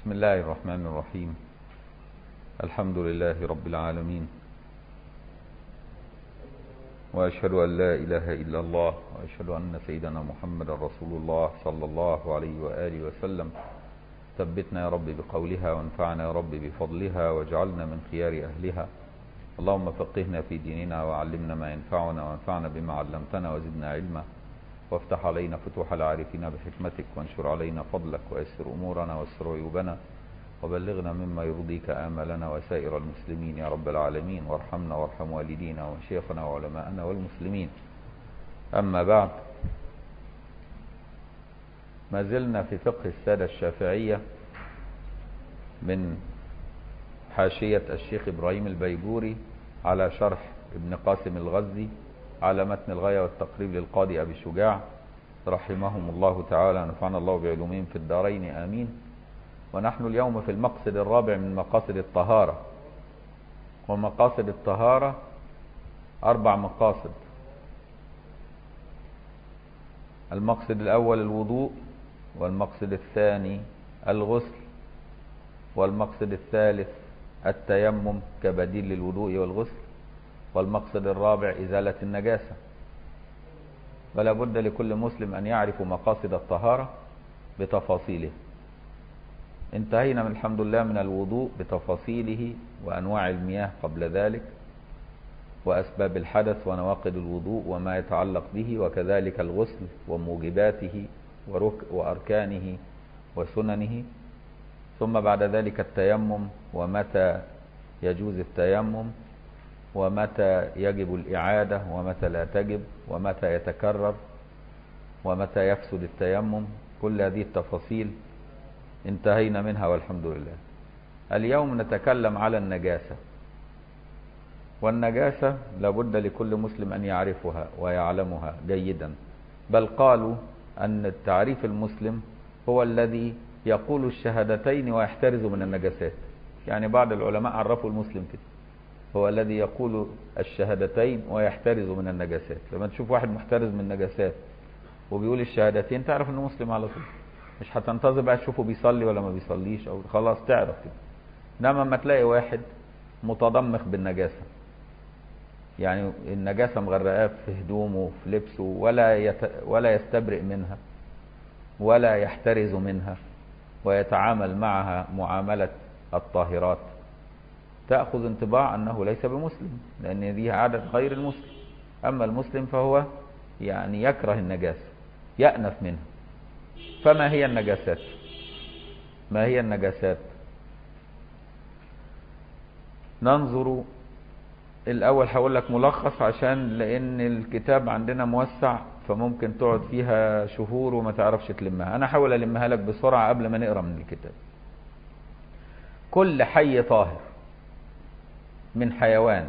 بسم الله الرحمن الرحيم الحمد لله رب العالمين وأشهد أن لا إله إلا الله وأشهد أن سيدنا محمد رسول الله صلى الله عليه وآله وسلم ثبتنا يا رب بقولها وانفعنا يا رب بفضلها واجعلنا من خيار أهلها اللهم فقهنا في ديننا وعلمنا ما ينفعنا وانفعنا بما علمتنا وزدنا علما وافتح علينا فتوح العارفين بحكمتك وانشر علينا فضلك ويسر أمورنا واستر عيوبنا وبلغنا مما يرضيك آملنا وسائر المسلمين يا رب العالمين وارحمنا وارحم والدينا وشيخنا وعلماءنا والمسلمين أما بعد ما زلنا في فقه السادة الشافعية من حاشية الشيخ إبراهيم البيجوري على شرح ابن قاسم الغزي على متن الغاية والتقريب للقاضي أبي شجاع رحمهم الله تعالى نفعنا الله بعلومهم في الدارين آمين ونحن اليوم في المقصد الرابع من مقاصد الطهارة ومقاصد الطهارة أربع مقاصد المقصد الأول الوضوء والمقصد الثاني الغسل والمقصد الثالث التيمم كبديل للوضوء والغسل والمقصد الرابع إزالة النجاسة فلا بد لكل مسلم أن يعرف مقاصد الطهارة بتفاصيله انتهينا من الحمد لله من الوضوء بتفاصيله وأنواع المياه قبل ذلك وأسباب الحدث ونواقض الوضوء وما يتعلق به وكذلك الغسل وموجباته وأركانه وسننه ثم بعد ذلك التيمم ومتى يجوز التيمم ومتى يجب الإعادة ومتى لا تجب ومتى يتكرر ومتى يفسد التيمم كل هذه التفاصيل انتهينا منها والحمد لله اليوم نتكلم على النجاسة والنجاسة لابد لكل مسلم أن يعرفها ويعلمها جيدا بل قالوا أن التعريف المسلم هو الذي يقول الشهادتين ويحترز من النجاسات يعني بعض العلماء عرفوا المسلم كده هو الذي يقول الشهادتين ويحترز من النجاسات لما تشوف واحد محترز من النجاسات وبيقول الشهادتين تعرف انه مسلم على طول مش هتنتظر بقى تشوفه بيصلي ولا ما بيصليش او خلاص تعرف كده انما لما تلاقي واحد متضمخ بالنجاسه يعني النجاسه مغرقاه في هدومه في لبسه ولا يت... ولا يستبرئ منها ولا يحترز منها ويتعامل معها معامله الطاهرات تأخذ انطباع أنه ليس بمسلم لأن دي عادة غير المسلم أما المسلم فهو يعني يكره النجاسة يأنف منها فما هي النجاسات ما هي النجاسات ننظر الأول هقول لك ملخص عشان لأن الكتاب عندنا موسع فممكن تقعد فيها شهور وما تعرفش تلمها أنا هحاول ألمها لك بسرعة قبل ما نقرأ من الكتاب كل حي طاهر من حيوان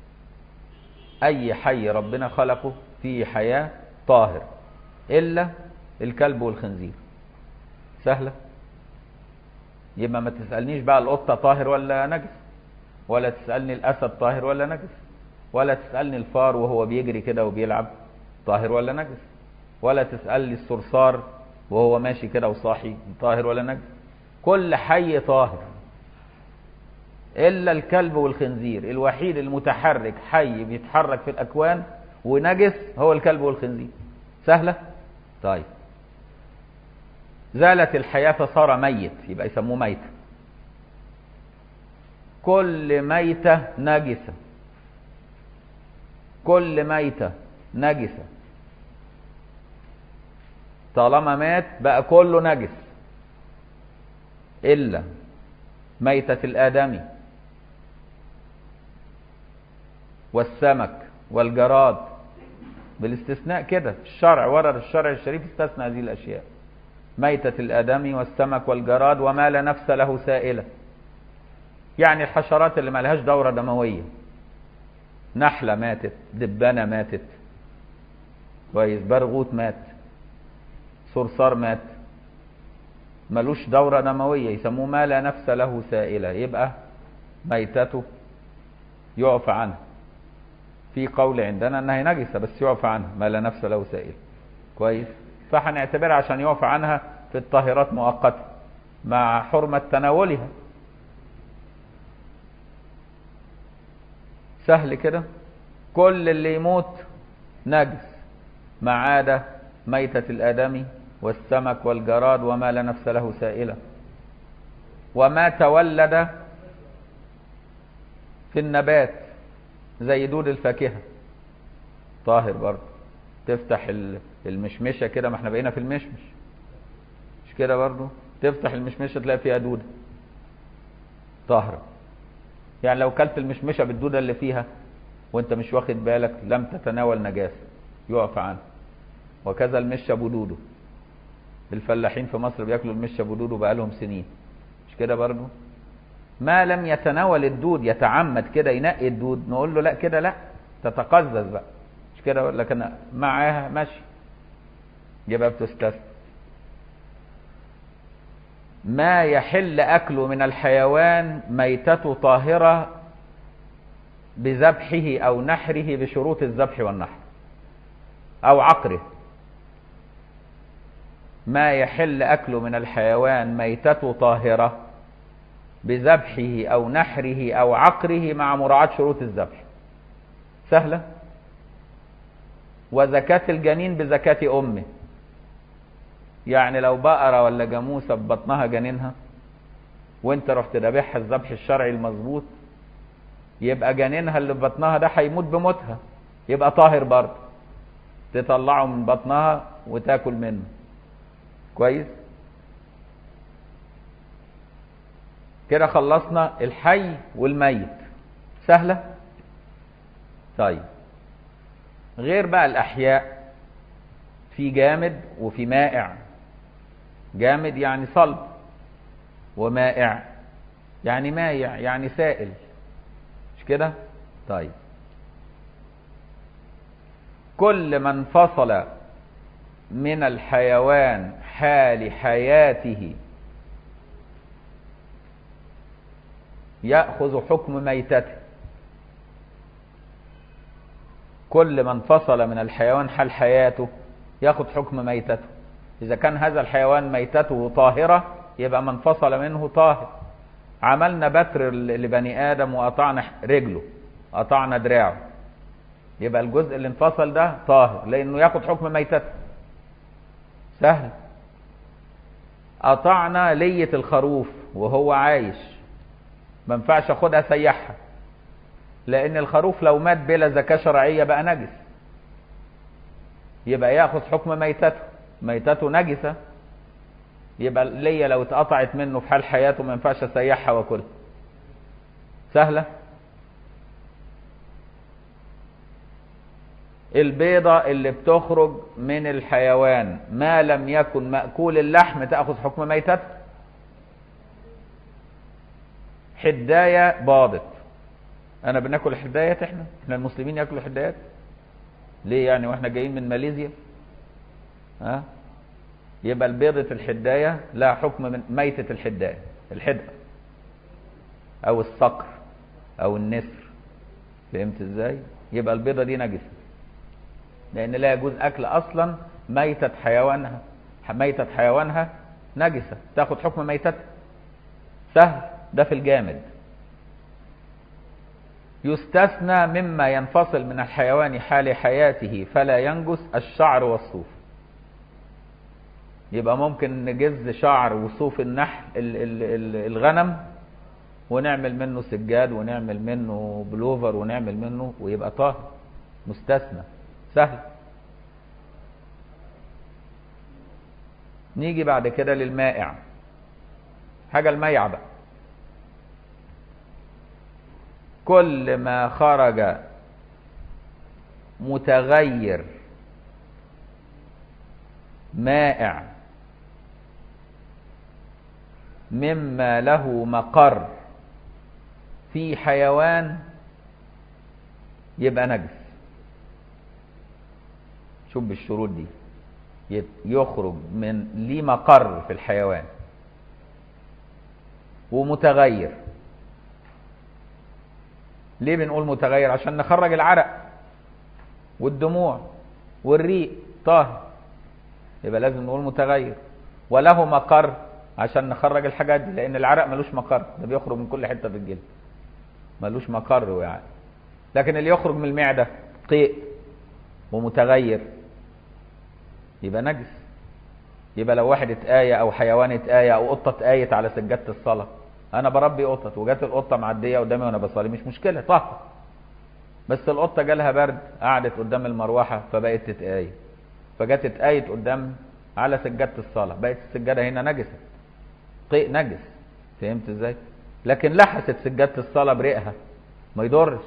اي حي ربنا خلقه فيه حياة طاهر الا الكلب والخنزير سهلة يبقى ما تسألنيش بقى القطة طاهر ولا نجس ولا تسألني الاسد طاهر ولا نجس ولا تسألني الفار وهو بيجري كده وبيلعب طاهر ولا نجس ولا تسألني الصرصار وهو ماشي كده وصاحي طاهر ولا نجس كل حي طاهر إلا الكلب والخنزير الوحيد المتحرك حي بيتحرك في الأكوان ونجس هو الكلب والخنزير سهلة؟ طيب زالت الحياة فصار ميت يبقى يسموه ميتة كل ميتة نجسة كل ميتة نجسة طالما مات بقى كله نجس إلا ميتة الآدمي والسمك والجراد بالاستثناء كده الشرع ورد الشرع الشريف استثنى هذه الأشياء ميتة الآدمي والسمك والجراد وما لا نفس له سائلة يعني الحشرات اللي ما لهاش دورة دموية نحلة ماتت دبانة ماتت كويس برغوت مات صرصار مات ملوش دورة دموية يسموه ما لا نفس له سائلة يبقى ميتته يعفى عنها في قول عندنا انها نجسة بس يعفى عنها ما لا نفس له سائل كويس فهنعتبرها عشان يعفى عنها في الطاهرات مؤقتة مع حرمة تناولها سهل كده كل اللي يموت نجس ما عدا ميتة الآدمي والسمك والجراد وما لا نفس له سائلة وما تولد في النبات زي دود الفاكهة طاهر برضه تفتح المشمشة كده ما احنا بقينا في المشمش مش كده برضه تفتح المشمشة تلاقي فيها دودة طاهرة يعني لو كلت المشمشة بالدودة اللي فيها وانت مش واخد بالك لم تتناول نجاسة يعفى عنه وكذا المشة بدوده الفلاحين في مصر بياكلوا المشة بدوده بقالهم سنين مش كده برضه ما لم يتناول الدود يتعمد كده ينقي الدود نقول له لا كده لا تتقزز بقى مش كده لكن معاها ماشي يبقى بتستثنى ما يحل أكله من الحيوان ميتته طاهرة بذبحه أو نحره بشروط الذبح والنحر أو عقره ما يحل أكله من الحيوان ميتته طاهرة بذبحه أو نحره أو عقره مع مراعاة شروط الذبح سهلة وزكاة الجنين بزكاة أمه يعني لو بقرة ولا جاموسة ببطنها جنينها وانت رحت ذابحها الذبح الشرعي المظبوط يبقى جنينها اللي في بطنها ده هيموت بموتها يبقى طاهر برضه تطلعه من بطنها وتاكل منه كويس كده خلصنا الحي والميت سهلة طيب غير بقى الأحياء في جامد وفي مائع جامد يعني صلب ومائع يعني مايع يعني سائل مش كده طيب كل ما انفصل من الحيوان حال حياته يأخذ حكم ميتته كل ما انفصل من الحيوان حال حياته ياخذ حكم ميتته إذا كان هذا الحيوان ميتته طاهرة يبقى ما انفصل منه طاهر عملنا بتر لبني آدم وقطعنا رجله قطعنا دراعه يبقى الجزء اللي انفصل ده طاهر لأنه ياخد حكم ميتته سهل قطعنا لية الخروف وهو عايش ما ينفعش اخدها سيحها لان الخروف لو مات بلا زكاة شرعية بقى نجس يبقى ياخد حكم ميتته ميتته نجسة يبقى ليا لو اتقطعت منه في حال حياته ما ينفعش اسيحها واكلها سهلة البيضة اللي بتخرج من الحيوان ما لم يكن مأكول اللحم تأخذ حكم ميتته حداية باضت انا بناكل حدايات احنا احنا المسلمين ياكلوا حدايات ليه يعني واحنا جايين من ماليزيا ها يبقى البيضة الحداية لها حكم من ميتة الحداية الحدقة او الصقر او النسر فهمت ازاي يبقى البيضة دي نجسة لان لا يجوز اكل اصلا ميتة حيوانها ميتة حيوانها نجسة تاخد حكم ميتتها سهل ده في الجامد يستثنى مما ينفصل من الحيوان حال حياته فلا ينجس الشعر والصوف يبقى ممكن نجز شعر وصوف النحل الغنم ونعمل منه سجاد ونعمل منه بلوفر ونعمل منه ويبقى طاهر مستثنى سهل نيجي بعد كده للمائع حاجة الميع بقى كل ما خرج متغير مائع مما له مقر في حيوان يبقى نجس شوف بالشروط دي يخرج من ليه مقر في الحيوان ومتغير ليه بنقول متغير عشان نخرج العرق والدموع والريق طاهر يبقى لازم نقول متغير وله مقر عشان نخرج الحاجات دي لان العرق ملوش مقر ده بيخرج من كل حته في الجلد ملوش مقر ويعني لكن اللي يخرج من المعده قيء ومتغير يبقى نجس يبقى لو واحد اتآية او حيوان اتآية او قطة اتآيت على سجادة الصلاة انا بربي قطط وجات القطة معدية قدامي وانا بصلي مش مشكلة طهر بس القطة جالها برد قعدت قدام المروحة فبقت تتآية فجت اتآيت قدام على سجادة الصلاة بقت السجادة هنا نجسة قيء نجس فهمت ازاي لكن لحست سجادة الصلاة بريقها ما يضرش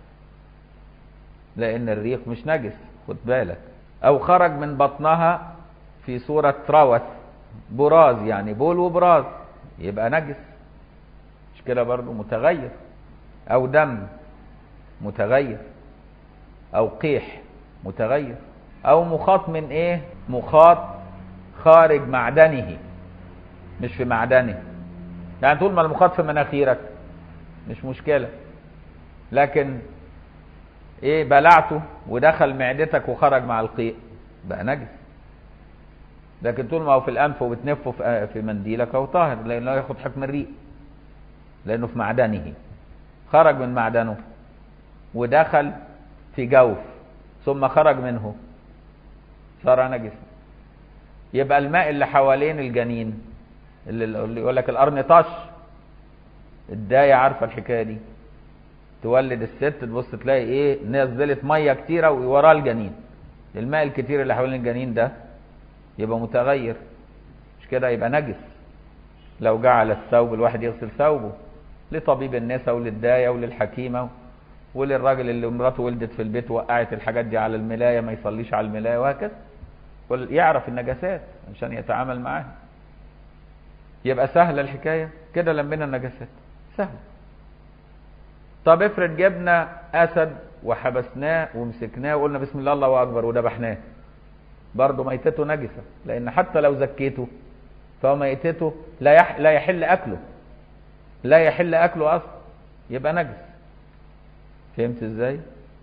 لان الريق مش نجس خد بالك او خرج من بطنها في صورة روث براز يعني بول وبراز يبقى نجس مش كده برضه متغير او دم متغير او قيح متغير او مخاط من ايه مخاط خارج معدنه مش في معدنه يعني طول ما المخاط في مناخيرك مش مشكلة لكن ايه بلعته ودخل معدتك وخرج مع القيء بقى نجس لكن طول ما هو في الانف وبتنفه في في منديلك هو طاهر لانه ياخد حكم الريق لانه في معدنه خرج من معدنه ودخل في جوف ثم خرج منه صار نجس يبقى الماء اللي حوالين الجنين اللي, اللي يقول لك القرن طش الداية عارفة الحكاية دي تولد الست تبص تلاقي ايه نزلت مية كتيرة ووراه الجنين الماء الكتير اللي حوالين الجنين ده يبقى متغير مش كده يبقى نجس لو جعل الثوب الواحد يغسل ثوبه لطبيب النساء وللداية وللحكيمة وللراجل اللي مراته ولدت في البيت وقعت الحاجات دي على الملاية ما يصليش على الملاية وهكذا يعرف النجاسات عشان يتعامل معاها يبقى سهلة الحكاية كده لمينا النجاسات سهل طب افرض جبنا اسد وحبسناه ومسكناه وقلنا بسم الله الله اكبر وذبحناه برضه ميتته نجسة لان حتى لو زكيته فهو ميتته لا يح... لا يحل اكله لا يحل اكله اصلا يبقى نجس فهمت ازاي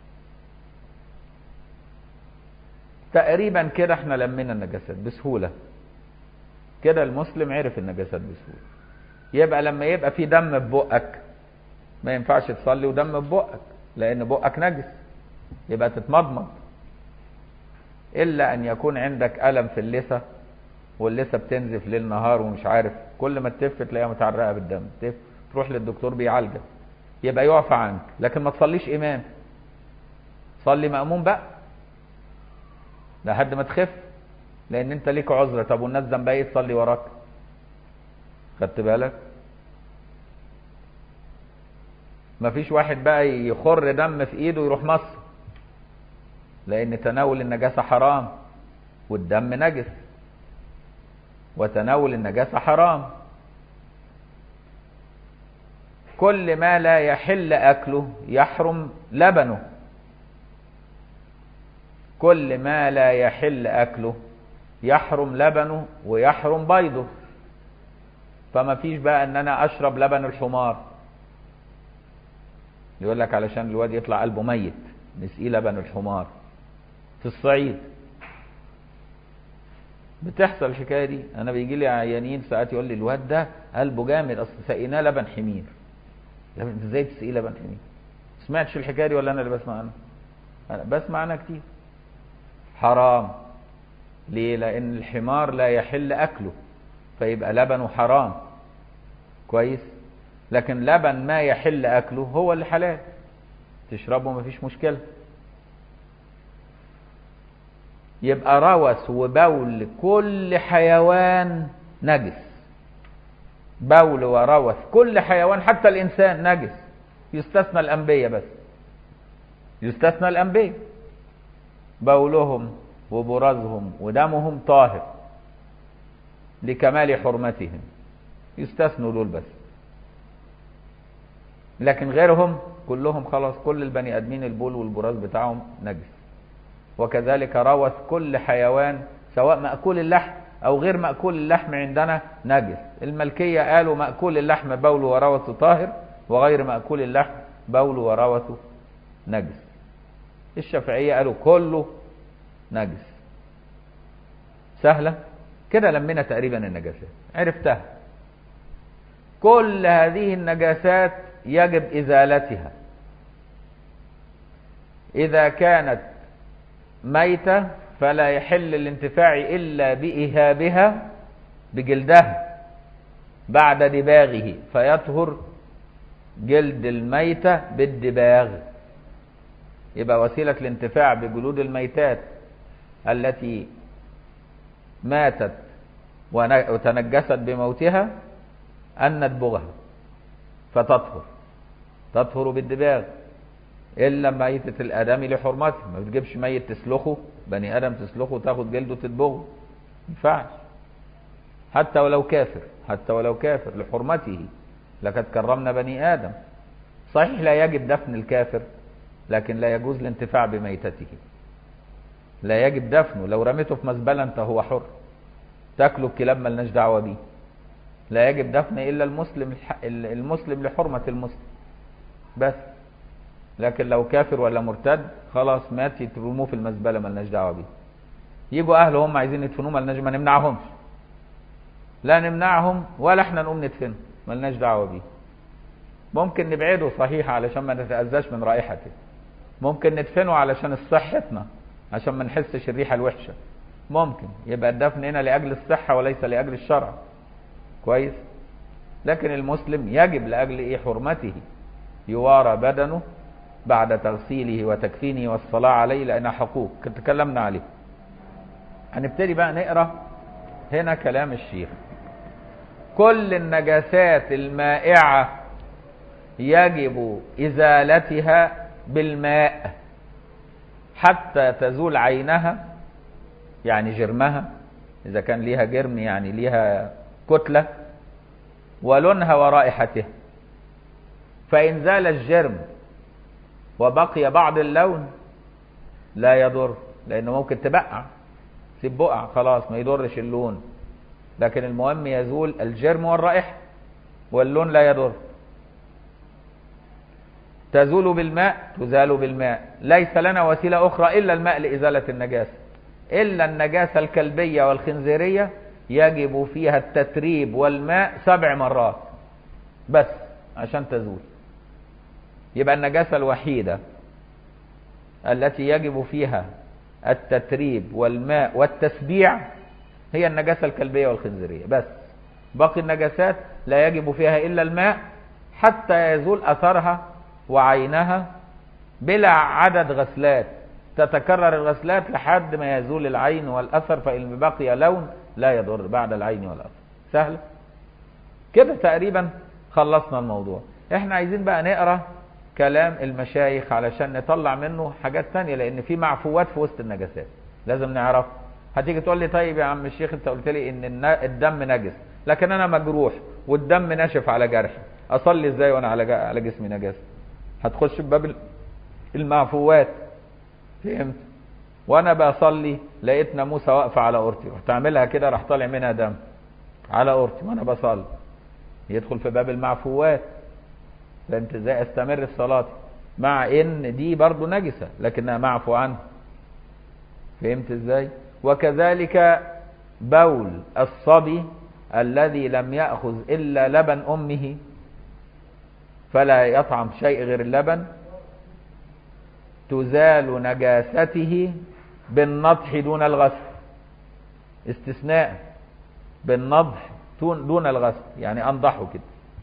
تقريبا كده احنا لمينا النجاسات بسهولة كده المسلم عرف النجاسات بسهولة يبقى لما يبقى في دم في بقك ما ينفعش تصلي ودم في بقك لان بقك نجس يبقى تتمضمض الا ان يكون عندك الم في اللثه واللثه بتنزف ليل نهار ومش عارف كل ما تلف تلاقيها متعرقه بالدم تف تروح للدكتور بيعالجك يبقى يعفى عنك لكن ما تصليش امام صلي ماموم بقى لحد ما تخف لان انت ليك عذر طب والناس ذنبها ايه تصلي وراك خدت بالك مفيش واحد بقى يخر دم في ايده ويروح مصر لان تناول النجاسة حرام والدم نجس وتناول النجاسة حرام كل ما لا يحل اكله يحرم لبنه كل ما لا يحل اكله يحرم لبنه ويحرم بيضه فما فيش بقى ان انا اشرب لبن الحمار يقول لك علشان الواد يطلع قلبه ميت نسقيه لبن الحمار في الصعيد بتحصل الحكايه دي انا بيجي لي عيانين ساعات يقول لي الواد ده قلبه جامد اصل سقيناه لبن حمير لبن ازاي تسقيه لبن حمير سمعتش الحكايه دي ولا انا اللي بسمع عنها انا بسمع عنها كتير حرام ليه لان الحمار لا يحل اكله فيبقى لبنه حرام كويس لكن لبن ما يحل اكله هو اللي حلال تشربه مفيش مشكله يبقى روث وبول كل حيوان نجس بول وروث كل حيوان حتى الانسان نجس يستثنى الانبياء بس يستثنى الانبياء بولهم وبرازهم ودمهم طاهر لكمال حرمتهم يستثنوا دول بس لكن غيرهم كلهم خلاص كل البني ادمين البول والبراز بتاعهم نجس وكذلك روث كل حيوان سواء مأكول اللحم أو غير مأكول اللحم عندنا نجس الملكية قالوا مأكول اللحم بول وروث طاهر وغير مأكول اللحم بول وروث نجس الشافعية قالوا كله نجس سهلة كده لمينا تقريبا النجاسات عرفتها كل هذه النجاسات يجب ازالتها اذا كانت ميتة فلا يحل الانتفاع الا باهابها بجلدها بعد دباغه فيطهر جلد الميتة بالدباغ يبقى وسيلة الانتفاع بجلود الميتات التي ماتت وتنجست بموتها أن ندبغها فتطهر تطهر بالدباغ إلا ميتة الآدمي لحرمته ما بتجيبش ميت تسلخه بني آدم تسلخه وتاخد جلده تدبغه ما ينفعش حتى ولو كافر حتى ولو كافر لحرمته لقد كرمنا بني آدم صحيح لا يجب دفن الكافر لكن لا يجوز الانتفاع بميتته لا يجب دفنه لو رميته في مزبلة انت هو حر تاكله الكلاب ملناش دعوة بيه لا يجب دفن إلا المسلم المسلم لحرمة المسلم بس لكن لو كافر ولا مرتد خلاص مات يترموه في المزبلة ملناش دعوة بيه يجوا أهله هم عايزين يدفنوه ملناش ما نمنعهمش لا نمنعهم ولا احنا نقوم ندفنه ملناش دعوة بيه ممكن نبعده صحيح علشان ما نتأذاش من رائحته ممكن ندفنه علشان صحتنا عشان ما نحسش الريحة الوحشة ممكن يبقى الدفن هنا لأجل الصحة وليس لأجل الشرع كويس لكن المسلم يجب لأجل إيه حرمته يوارى بدنه بعد تغسيله وتكفينه والصلاة عليه لأنها حقوق تكلمنا عليه هنبتدي بقى نقرأ هنا كلام الشيخ كل النجاسات المائعة يجب إزالتها بالماء حتى تزول عينها يعني جرمها إذا كان ليها جرم يعني ليها كتلة ولونها ورائحتها فإن زال الجرم وبقي بعض اللون لا يضر لأنه ممكن تبقع تسيب بقع خلاص ما يضرش اللون لكن المهم يزول الجرم والرائحة واللون لا يضر تزول بالماء تزال بالماء ليس لنا وسيلة أخرى إلا الماء لإزالة النجاسة إلا النجاسة الكلبية والخنزيرية يجب فيها التتريب والماء سبع مرات بس عشان تزول يبقى النجاسة الوحيدة التي يجب فيها التتريب والماء والتسبيع هي النجاسة الكلبية والخنزيرية بس باقي النجاسات لا يجب فيها إلا الماء حتى يزول أثرها وعينها بلا عدد غسلات تتكرر الغسلات لحد ما يزول العين والأثر فإن بقي لون لا يضر بعد العين والأثر سهل كده تقريبا خلصنا الموضوع احنا عايزين بقى نقرأ كلام المشايخ علشان نطلع منه حاجات تانية لان في معفوات في وسط النجاسات لازم نعرف هتيجي تقول لي طيب يا عم الشيخ انت قلت لي ان الدم نجس لكن انا مجروح والدم ناشف على جرحي اصلي ازاي وانا على على جسمي نجاسه هتخش بباب المعفوات فهمت وانا بصلي لقيت ناموسه واقفه على اورتي رحت اعملها كده راح طالع منها دم على اورتي وانا بصلي يدخل في باب المعفوات فانت ازاي استمر في صلاتي مع ان دي برضو نجسه لكنها معفو عنها فهمت ازاي وكذلك بول الصبي الذي لم ياخذ الا لبن امه فلا يطعم شيء غير اللبن تزال نجاسته بالنضح دون الغسل استثناء بالنضح دون الغسل يعني انضحه كده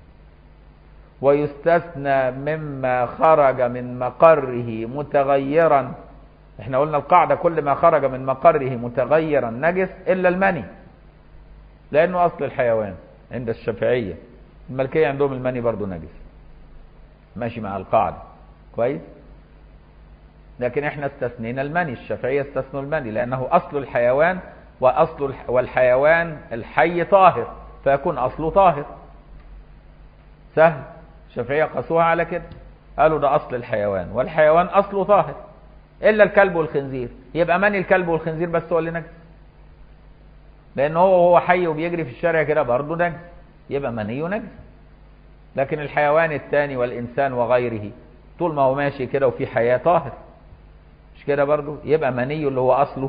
ويستثنى مما خرج من مقره متغيرا احنا قلنا القاعدة كل ما خرج من مقره متغيرا نجس الا المني لانه اصل الحيوان عند الشافعية الملكية عندهم المني برضو نجس ماشي مع القاعدة كويس لكن احنا استثنينا المني الشافعية استثنوا المني لانه اصل الحيوان واصل والحيوان الحي طاهر فيكون اصله طاهر سهل الشافعية قاسوها على كده قالوا ده اصل الحيوان والحيوان اصله طاهر الا الكلب والخنزير يبقى مني الكلب والخنزير بس هو اللي نجس لان هو وهو حي وبيجري في الشارع كده برضه نجس يبقى منيه نجس لكن الحيوان الثاني والانسان وغيره طول ما هو ماشي كده وفي حياة طاهر مش كده برضه يبقى مني اللي هو اصله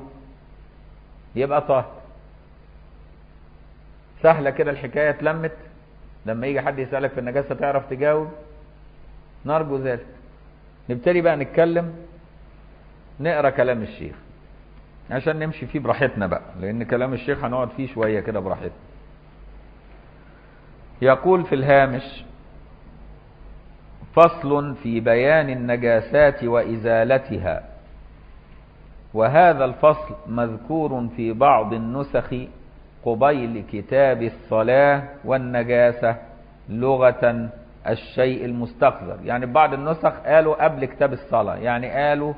يبقى طاهر سهلة كده الحكاية اتلمت لما يجي حد يسألك في النجاسة تعرف تجاوب نرجو ذلك نبتدي بقى نتكلم نقرا كلام الشيخ عشان نمشي فيه براحتنا بقى لان كلام الشيخ هنقعد فيه شويه كده براحتنا يقول في الهامش فصل في بيان النجاسات وازالتها وهذا الفصل مذكور في بعض النسخ قبيل كتاب الصلاه والنجاسه لغه الشيء المستقذر يعني بعض النسخ قالوا قبل كتاب الصلاه يعني قالوا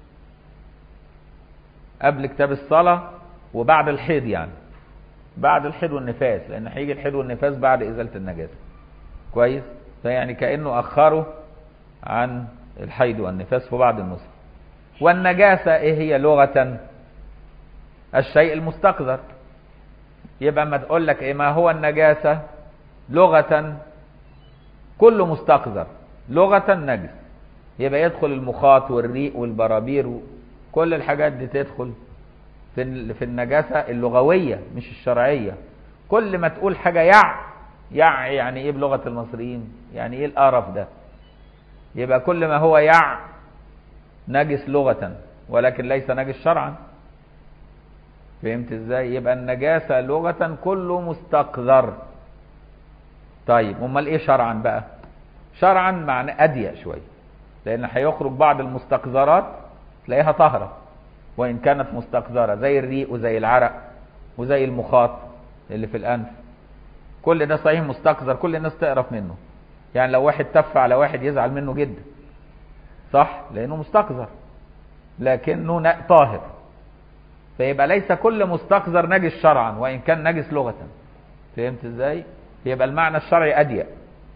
قبل كتاب الصلاة وبعد الحيض يعني بعد الحيض والنفاس لأن هيجي الحيض والنفاس بعد إزالة النجاسة كويس فيعني كأنه أخره عن الحيض والنفاس في بعض النسخ والنجاسة إيه هي لغة الشيء المستقذر يبقى ما تقول لك إيه ما هو النجاسة لغة كل مستقذر لغة نجس يبقى يدخل المخاط والريق والبرابير كل الحاجات دي تدخل في في النجاسة اللغوية مش الشرعية كل ما تقول حاجة يع يع يعني ايه بلغة المصريين يعني ايه القرف ده يبقى كل ما هو يع نجس لغة ولكن ليس نجس شرعا فهمت ازاي يبقى النجاسة لغة كله مستقذر طيب امال ايه شرعا بقى شرعا معنى اضيق شوية لان هيخرج بعض المستقذرات تلاقيها طاهرة وإن كانت مستقذرة زي الريق وزي العرق وزي المخاط اللي في الأنف كل ده صحيح مستقذر كل الناس تقرف منه يعني لو واحد تف على واحد يزعل منه جدا صح لأنه مستقذر لكنه طاهر فيبقى ليس كل مستقذر نجس شرعا وإن كان نجس لغة فهمت ازاي يبقى المعنى الشرعي أضيق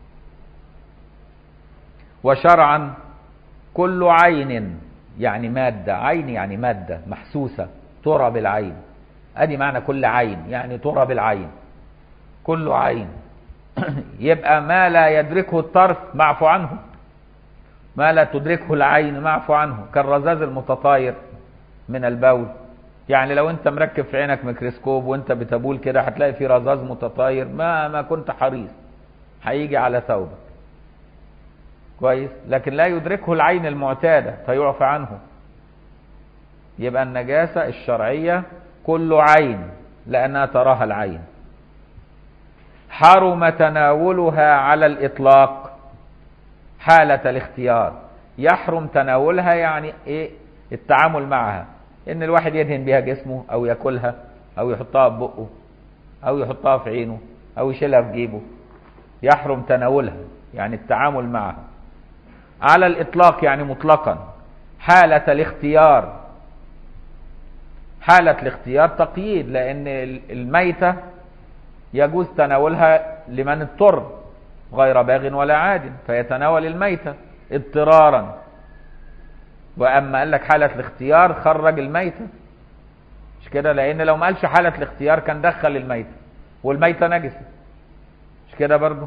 وشرعا كل عين يعني مادة عين يعني مادة محسوسة ترى بالعين ادي معنى كل عين يعني ترى بالعين كل عين يبقى ما لا يدركه الطرف معفو عنه ما لا تدركه العين معفو عنه كالرذاذ المتطاير من البول يعني لو انت مركب في عينك ميكروسكوب وانت بتبول كده هتلاقي في رذاذ متطاير ما ما كنت حريص هيجي على ثوبك كويس لكن لا يدركه العين المعتادة فيعفى عنه يبقى النجاسة الشرعية كل عين لأنها تراها العين حرم تناولها على الإطلاق حالة الاختيار يحرم تناولها يعني ايه التعامل معها ان الواحد يدهن بها جسمه او ياكلها او يحطها في بقه او يحطها في عينه او يشيلها في جيبه يحرم تناولها يعني التعامل معها على الإطلاق يعني مطلقا حالة الاختيار حالة الاختيار تقييد لأن الميتة يجوز تناولها لمن اضطر غير باغ ولا عاد فيتناول الميتة اضطرارا وأما قال لك حالة الاختيار خرج الميتة مش كده لأن لو ما قالش حالة الاختيار كان دخل الميتة والميتة نجسة مش كده برضه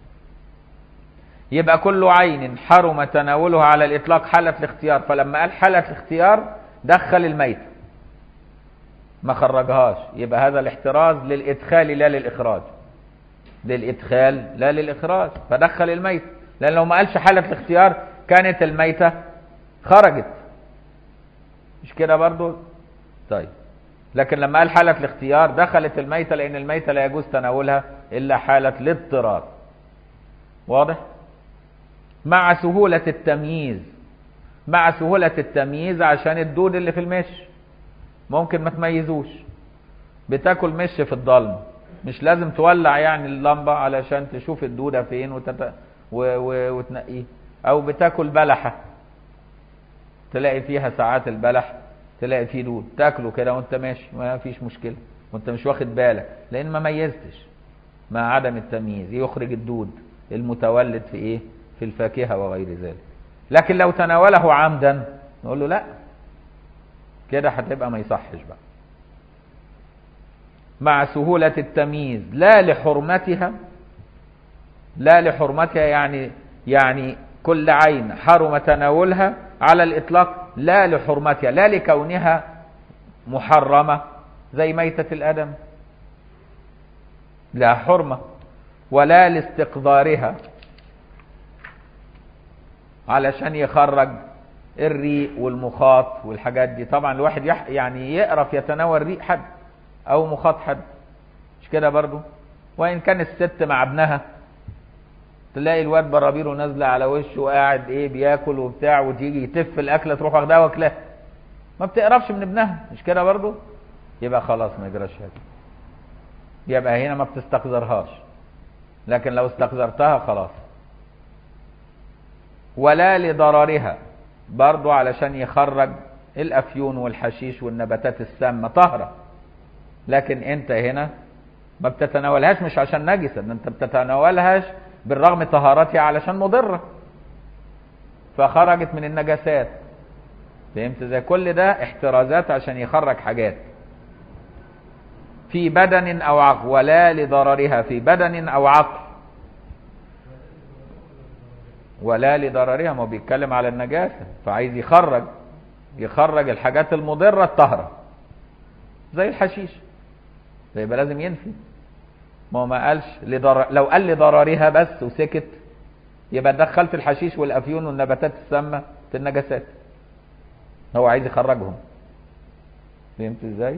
يبقى كل عين حرم تناولها على الإطلاق حالة الاختيار فلما قال حالة الاختيار دخل الميت ما خرجهاش يبقى هذا الاحتراز للإدخال لا للإخراج للإدخال لا للإخراج فدخل الميت لأن لو ما قالش حالة الاختيار كانت الميتة خرجت مش كده برضو طيب لكن لما قال حالة الاختيار دخلت الميتة لأن الميتة لا يجوز تناولها إلا حالة الاضطرار واضح؟ مع سهولة التمييز مع سهولة التمييز عشان الدود اللي في المش ممكن ما تميزوش بتاكل مش في الضلمة مش لازم تولع يعني اللمبة علشان تشوف الدودة فين وتت... و... و... وتنقيه او بتاكل بلحة تلاقي فيها ساعات البلح تلاقي فيه دود تاكله كده وانت ماشي ما فيش مشكلة وانت مش واخد بالك لان ما ميزتش مع عدم التمييز يخرج الدود المتولد في ايه في الفاكهة وغير ذلك لكن لو تناوله عمدا نقول له لا كده هتبقى ما يصحش بقى مع سهولة التمييز لا لحرمتها لا لحرمتها يعني يعني كل عين حرم تناولها على الإطلاق لا لحرمتها لا لكونها محرمة زي ميتة الأدم لا حرمة ولا لاستقذارها علشان يخرج الريق والمخاط والحاجات دي طبعا الواحد يح يعني يقرف يتناول ريق حد او مخاط حد مش كده برضو وان كان الست مع ابنها تلاقي الواد برابيره نازله على وشه وقاعد ايه بياكل وبتاع وتيجي يتف الاكله تروح واخدها واكلها ما بتقرفش من ابنها مش كده برضو يبقى خلاص ما يجراش حاجه يبقى هنا ما بتستقذرهاش لكن لو استقذرتها خلاص ولا لضررها برضو علشان يخرج الافيون والحشيش والنباتات السامه طاهره لكن انت هنا ما بتتناولهاش مش عشان نجسه ده انت بتتناولهاش بالرغم طهارتها علشان مضره فخرجت من النجاسات فهمت زي كل ده احترازات عشان يخرج حاجات في بدن او عقل ولا لضررها في بدن او عقل ولا لضررها ما هو بيتكلم على النجاسة فعايز يخرج يخرج الحاجات المضرة الطهرة زي الحشيش يبقى لازم ينفي ما هو ما قالش لضرر لو قال لضررها بس وسكت يبقى دخلت الحشيش والافيون والنباتات السامة في النجاسات هو عايز يخرجهم فهمت ازاي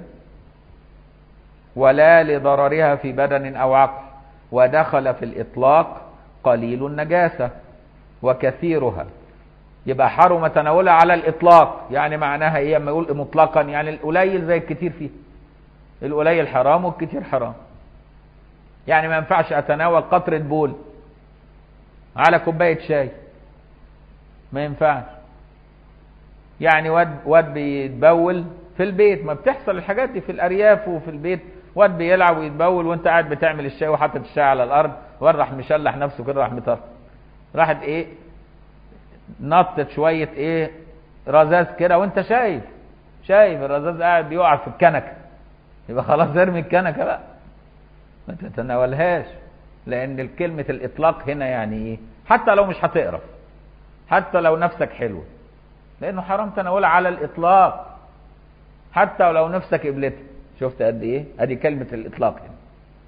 ولا لضررها في بدن او عقل ودخل في الاطلاق قليل النجاسه وكثيرها يبقى حرم تناولها على الاطلاق يعني معناها ايه اما يقول مطلقا يعني القليل زي الكتير فيه القليل حرام والكتير حرام يعني ما ينفعش اتناول قطرة بول على كوباية شاي ما ينفعش يعني واد واد بيتبول في البيت ما بتحصل الحاجات دي في الارياف وفي البيت واد بيلعب ويتبول وانت قاعد بتعمل الشاي وحاطط الشاي على الارض واد راح مشلح نفسه كده راح مطر راحت ايه نطت شويه ايه رذاذ كده وانت شايف شايف الرذاذ قاعد بيقع في الكنكه يبقى خلاص ارمي الكنكه بقى ما تتناولهاش لان كلمه الاطلاق هنا يعني ايه حتى لو مش هتقرف حتى لو نفسك حلوه لانه حرام تناولها على الاطلاق حتى ولو نفسك قبلتها شفت قد ايه ادي كلمه الاطلاق هنا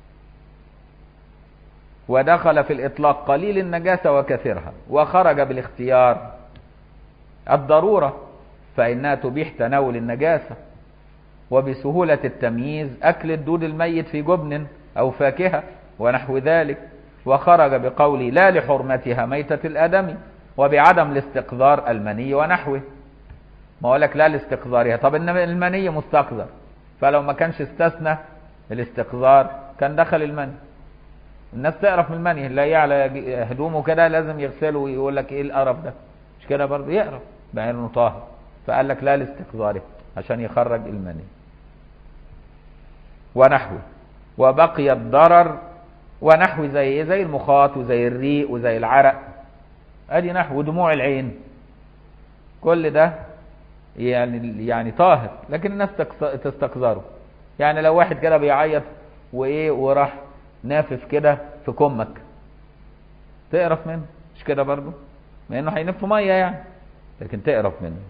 ودخل في الإطلاق قليل النجاسة وكثيرها وخرج بالاختيار الضرورة فإنها تبيح تناول النجاسة وبسهولة التمييز أكل الدود الميت في جبن أو فاكهة ونحو ذلك وخرج بقول لا لحرمتها ميتة الآدمي وبعدم الاستقذار المني ونحوه ما لك لا لاستقذارها طب إنما المني مستقذر فلو ما كانش استثنى الاستقذار كان دخل المني الناس تعرف من المني اللي على هدومه كده لازم يغسله ويقول لك ايه القرف ده مش كده برضه يقرف مع انه طاهر فقال لك لا لاستقذاره عشان يخرج المني ونحوه وبقي الضرر ونحو زي ايه زي المخاط وزي الريق وزي العرق ادي نحو دموع العين كل ده يعني يعني طاهر لكن الناس تستقذره يعني لو واحد كده بيعيط وايه وراح نافف كده في كمك تقرف منه مش كده برضه مع انه هينف ميه يعني لكن تقرف منه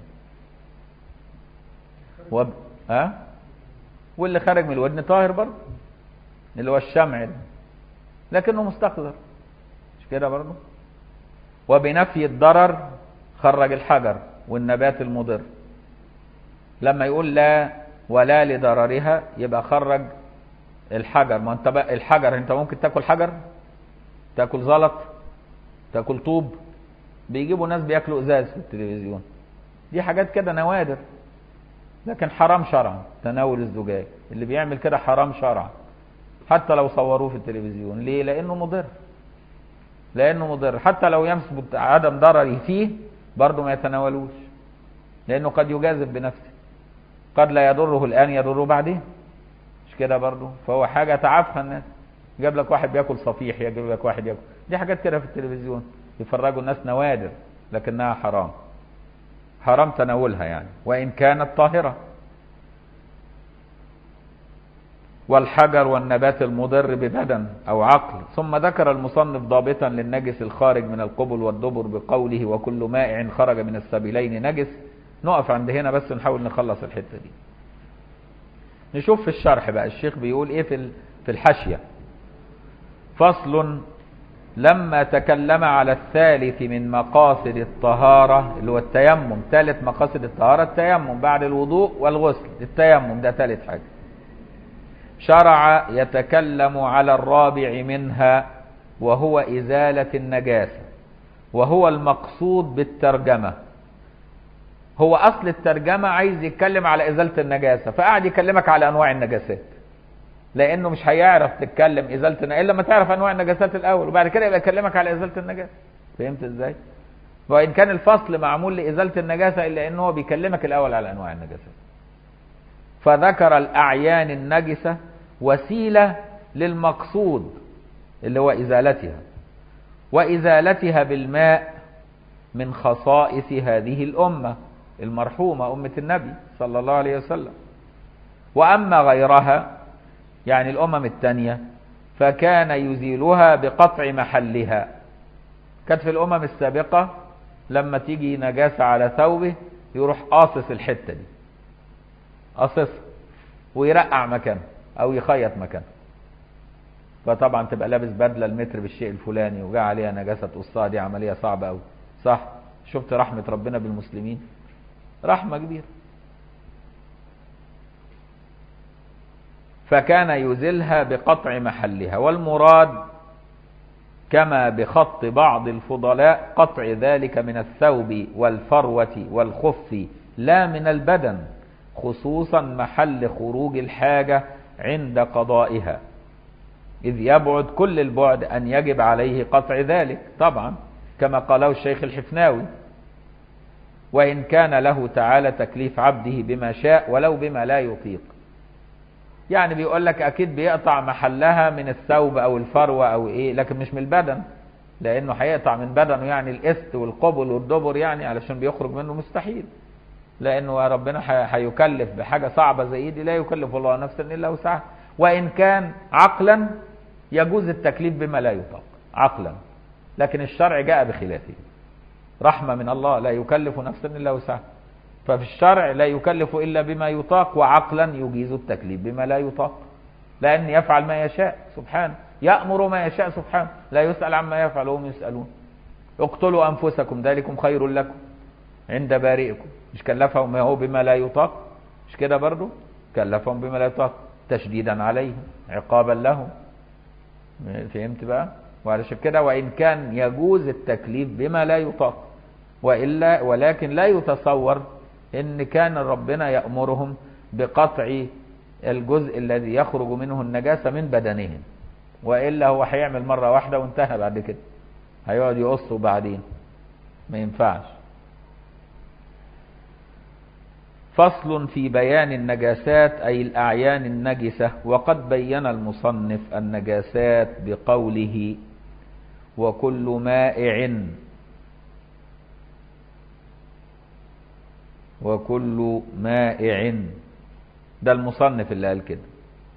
و ها أه؟ واللي خرج من الودن طاهر برضه اللي هو الشمع ده لكنه مستقذر مش كده برضه وبنفي الضرر خرج الحجر والنبات المضر لما يقول لا ولا لضررها يبقى خرج الحجر ما انت بقى الحجر انت ممكن تاكل حجر تاكل زلط تاكل طوب بيجيبوا ناس بياكلوا ازاز في التلفزيون دي حاجات كده نوادر لكن حرام شرعا تناول الزجاج اللي بيعمل كده حرام شرعا حتى لو صوروه في التلفزيون ليه لانه مضر لانه مضر حتى لو يثبت عدم ضرره فيه برضه ما يتناولوش لانه قد يجازف بنفسه قد لا يضره الان يضره بعدين مش كده برضه فهو حاجه تعبها الناس جاب لك واحد بياكل صفيح يجيب لك واحد ياكل دي حاجات كده في التلفزيون يفرجوا الناس نوادر لكنها حرام حرام تناولها يعني وان كانت طاهره والحجر والنبات المضر ببدن او عقل ثم ذكر المصنف ضابطا للنجس الخارج من القبل والدبر بقوله وكل مائع خرج من السبيلين نجس نقف عند هنا بس نحاول نخلص الحته دي نشوف في الشرح بقى الشيخ بيقول ايه في في الحاشيه فصل لما تكلم على الثالث من مقاصد الطهارة اللي هو التيمم ثالث مقاصد الطهارة التيمم بعد الوضوء والغسل التيمم ده ثالث حاجة شرع يتكلم على الرابع منها وهو إزالة النجاسة وهو المقصود بالترجمة هو أصل الترجمة عايز يتكلم على إزالة النجاسة فقعد يكلمك على أنواع النجاسات لأنه مش هيعرف تتكلم إزالة النجاسة إلا ما تعرف أنواع النجاسات الأول وبعد كده يبقى يكلمك على إزالة النجاسة فهمت إزاي؟ وإن كان الفصل معمول لإزالة النجاسة إلا أنه هو بيكلمك الأول على أنواع النجاسات فذكر الأعيان النجسة وسيلة للمقصود اللي هو إزالتها وإزالتها بالماء من خصائص هذه الأمة المرحومة أمة النبي صلى الله عليه وسلم وأما غيرها يعني الأمم الثانية فكان يزيلها بقطع محلها كانت في الأمم السابقة لما تيجي نجاسة على ثوبه يروح قاصص الحتة دي قاصص ويرقع مكانه أو يخيط مكانه فطبعا تبقى لابس بدلة المتر بالشيء الفلاني وجاء عليها نجاسة تقصها دي عملية صعبة أوي صح شفت رحمة ربنا بالمسلمين رحمة كبيرة فكان يزلها بقطع محلها والمراد كما بخط بعض الفضلاء قطع ذلك من الثوب والفروة والخف لا من البدن خصوصا محل خروج الحاجة عند قضائها إذ يبعد كل البعد أن يجب عليه قطع ذلك طبعا كما قاله الشيخ الحفناوي وإن كان له تعالى تكليف عبده بما شاء ولو بما لا يطيق يعني بيقول لك أكيد بيقطع محلها من الثوب أو الفروة أو إيه لكن مش من البدن لأنه هيقطع من بدنه يعني الإست والقبل والدبر يعني علشان بيخرج منه مستحيل لأنه ربنا هيكلف بحاجة صعبة زي دي لا يكلف الله نفسا إلا وسعها وإن كان عقلا يجوز التكليف بما لا يطاق عقلا لكن الشرع جاء بخلافه رحمة من الله لا يكلف نفسا إلا وسعها ففي الشرع لا يكلف إلا بما يطاق وعقلا يجيز التكليف بما لا يطاق لأن يفعل ما يشاء سبحانه يأمر ما يشاء سبحانه لا يسأل عما يفعل وهم يسألون اقتلوا أنفسكم ذلكم خير لكم عند بارئكم مش كلفهم ما هو بما لا يطاق مش كده برضو كلفهم بما لا يطاق تشديدا عليهم عقابا لهم فهمت بقى وعلشان كده وإن كان يجوز التكليف بما لا يطاق وإلا ولكن لا يتصور إن كان ربنا يأمرهم بقطع الجزء الذي يخرج منه النجاسة من بدنهم وإلا هو هيعمل مرة واحدة وانتهى بعد كده هيقعد يقصه بعدين ما ينفعش فصل في بيان النجاسات أي الأعيان النجسة وقد بين المصنف النجاسات بقوله وكل مائع وكل مائع ده المصنف اللي قال كده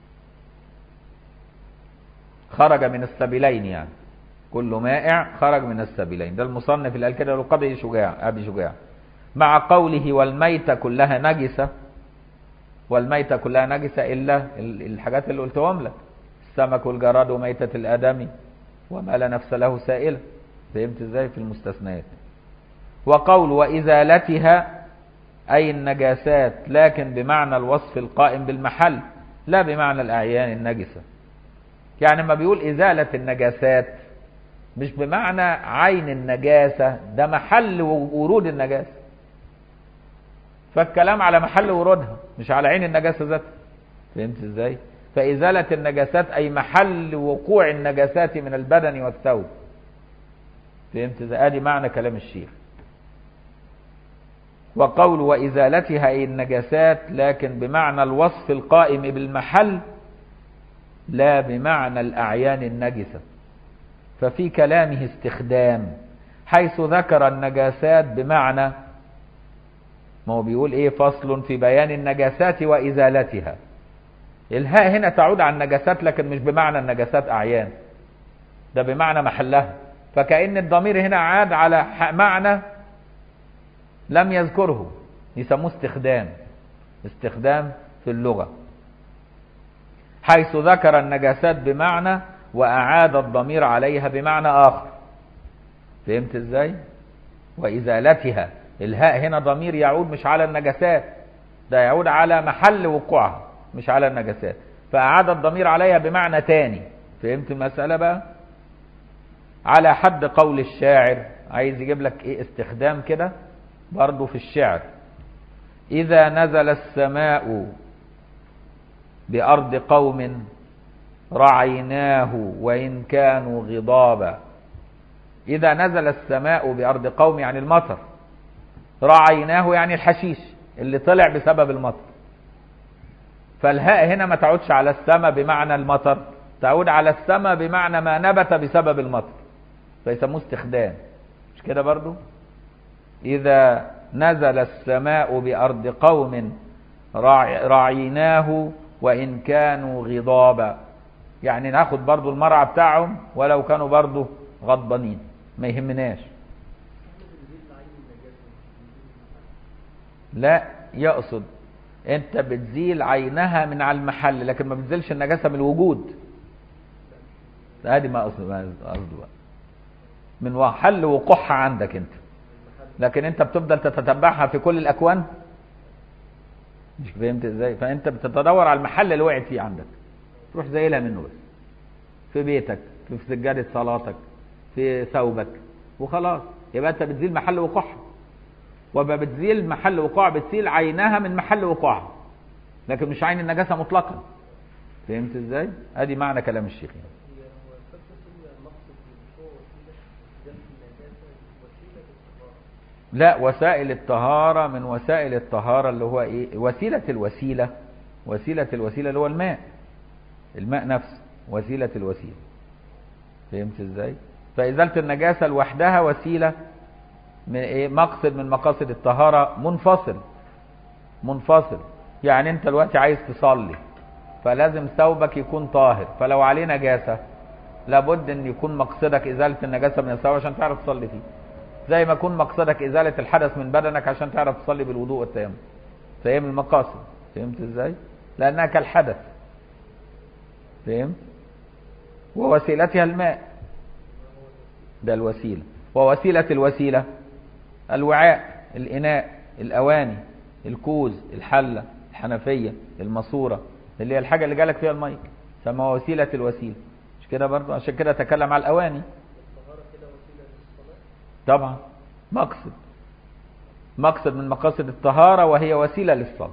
خرج من السبيلين يعني كل مائع خرج من السبيلين ده المصنف اللي قال كده القاضي شجاع ابي شجاع مع قوله والميتة كلها نجسة والميتة كلها نجسة إلا الحاجات اللي قلتهم لك السمك والجراد وميتة الآدمي وما لا نفس له سائلة فهمت ازاي في المستثنيات وقول وإزالتها أي النجاسات لكن بمعنى الوصف القائم بالمحل لا بمعنى الأعيان النجسة يعني ما بيقول إزالة النجاسات مش بمعنى عين النجاسة ده محل ورود النجاسة فالكلام على محل ورودها مش على عين النجاسة ذاتها فهمت ازاي فإزالة النجاسات أي محل وقوع النجاسات من البدن والثوب فهمت ازاي ادي معنى كلام الشيخ وقول وإزالتها أي النجاسات لكن بمعنى الوصف القائم بالمحل لا بمعنى الأعيان النجسة ففي كلامه استخدام حيث ذكر النجاسات بمعنى ما هو بيقول ايه فصل في بيان النجاسات وإزالتها الهاء هنا تعود على النجاسات لكن مش بمعنى النجاسات أعيان ده بمعنى محلها فكأن الضمير هنا عاد على معنى لم يذكره يسموه استخدام استخدام في اللغة حيث ذكر النجاسات بمعنى وأعاد الضمير عليها بمعنى آخر فهمت ازاي وإزالتها الهاء هنا ضمير يعود مش على النجاسات ده يعود على محل وقوعها مش على النجاسات فأعاد الضمير عليها بمعنى تاني فهمت المسألة بقى على حد قول الشاعر عايز يجيب لك ايه استخدام كده برضه في الشعر إذا نزل السماء بأرض قوم رعيناه وإن كانوا غضابا إذا نزل السماء بأرض قوم يعني المطر رعيناه يعني الحشيش اللي طلع بسبب المطر فالهاء هنا ما تعودش على السماء بمعنى المطر تعود على السماء بمعنى ما نبت بسبب المطر فيسموه استخدام مش كده برضو إذا نزل السماء بأرض قوم رعيناه وإن كانوا غضابا يعني ناخد برضو المرعى بتاعهم ولو كانوا برضو غضبانين ما يهمناش لا يقصد انت بتزيل عينها من على المحل لكن ما بتزيلش النجاسه من الوجود ادي ما قصده بقى من محل وقوعها عندك انت لكن انت بتفضل تتتبعها في كل الاكوان مش فهمت ازاي فانت بتتدور على المحل اللي وقعت فيه عندك تروح زايلها منه بس في بيتك في سجاده صلاتك في ثوبك وخلاص يبقى انت بتزيل محل وقوعها وما بتزيل محل وقوع بتزيل عينها من محل وقوعها لكن مش عين النجاسه مطلقا فهمت ازاي ادي معنى كلام الشيخ يعني. لا وسائل الطهارة من وسائل الطهارة اللي هو ايه وسيلة الوسيلة وسيلة الوسيلة اللي هو الماء الماء نفسه وسيلة الوسيلة فهمت ازاي فإزالة النجاسة لوحدها وسيلة من ايه مقصد من مقاصد الطهارة منفصل منفصل يعني انت دلوقتي عايز تصلي فلازم ثوبك يكون طاهر فلو عليه نجاسة لابد ان يكون مقصدك ازالة النجاسة من الثوب عشان تعرف تصلي فيه زي ما يكون مقصدك ازالة الحدث من بدنك عشان تعرف تصلي بالوضوء والتيمم فهم المقاصد فهمت ازاي لانها كالحدث فهمت ووسيلتها الماء ده الوسيلة ووسيلة الوسيلة الوعاء الإناء الأواني الكوز الحلة الحنفية الماسورة اللي هي الحاجة اللي جالك فيها المية سمى وسيلة الوسيلة مش كده برضه عشان كده تكلم على الأواني طبعا مقصد مقصد من مقاصد الطهارة وهي وسيلة للصلاة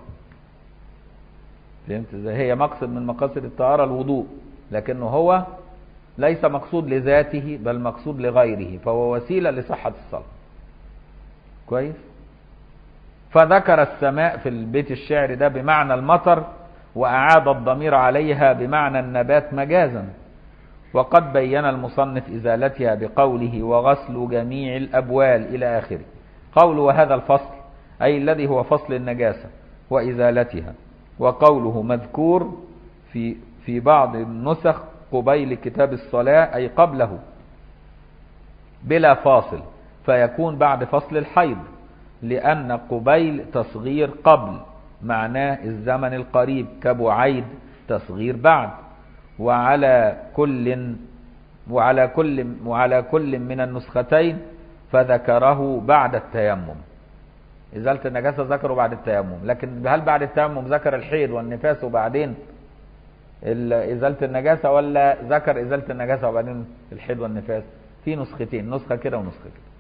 فهمت ازاي هي مقصد من مقاصد الطهارة الوضوء لكنه هو ليس مقصود لذاته بل مقصود لغيره فهو وسيلة لصحة الصلاة كويس فذكر السماء في البيت الشعر ده بمعنى المطر وأعاد الضمير عليها بمعنى النبات مجازا وقد بين المصنف إزالتها بقوله وغسل جميع الأبوال إلى آخره قول وهذا الفصل أي الذي هو فصل النجاسة وإزالتها وقوله مذكور في في بعض النسخ قبيل كتاب الصلاة أي قبله بلا فاصل فيكون بعد فصل الحيض لأن قبيل تصغير قبل معناه الزمن القريب كبعيد تصغير بعد وعلى كل وعلى كل وعلى كل من النسختين فذكره بعد التيمم إزالة النجاسة ذكره بعد التيمم لكن هل بعد التيمم ذكر الحيض والنفاس وبعدين إزالة النجاسة ولا ذكر إزالة النجاسة وبعدين الحيض والنفاس في نسختين نسخة كده ونسخة كده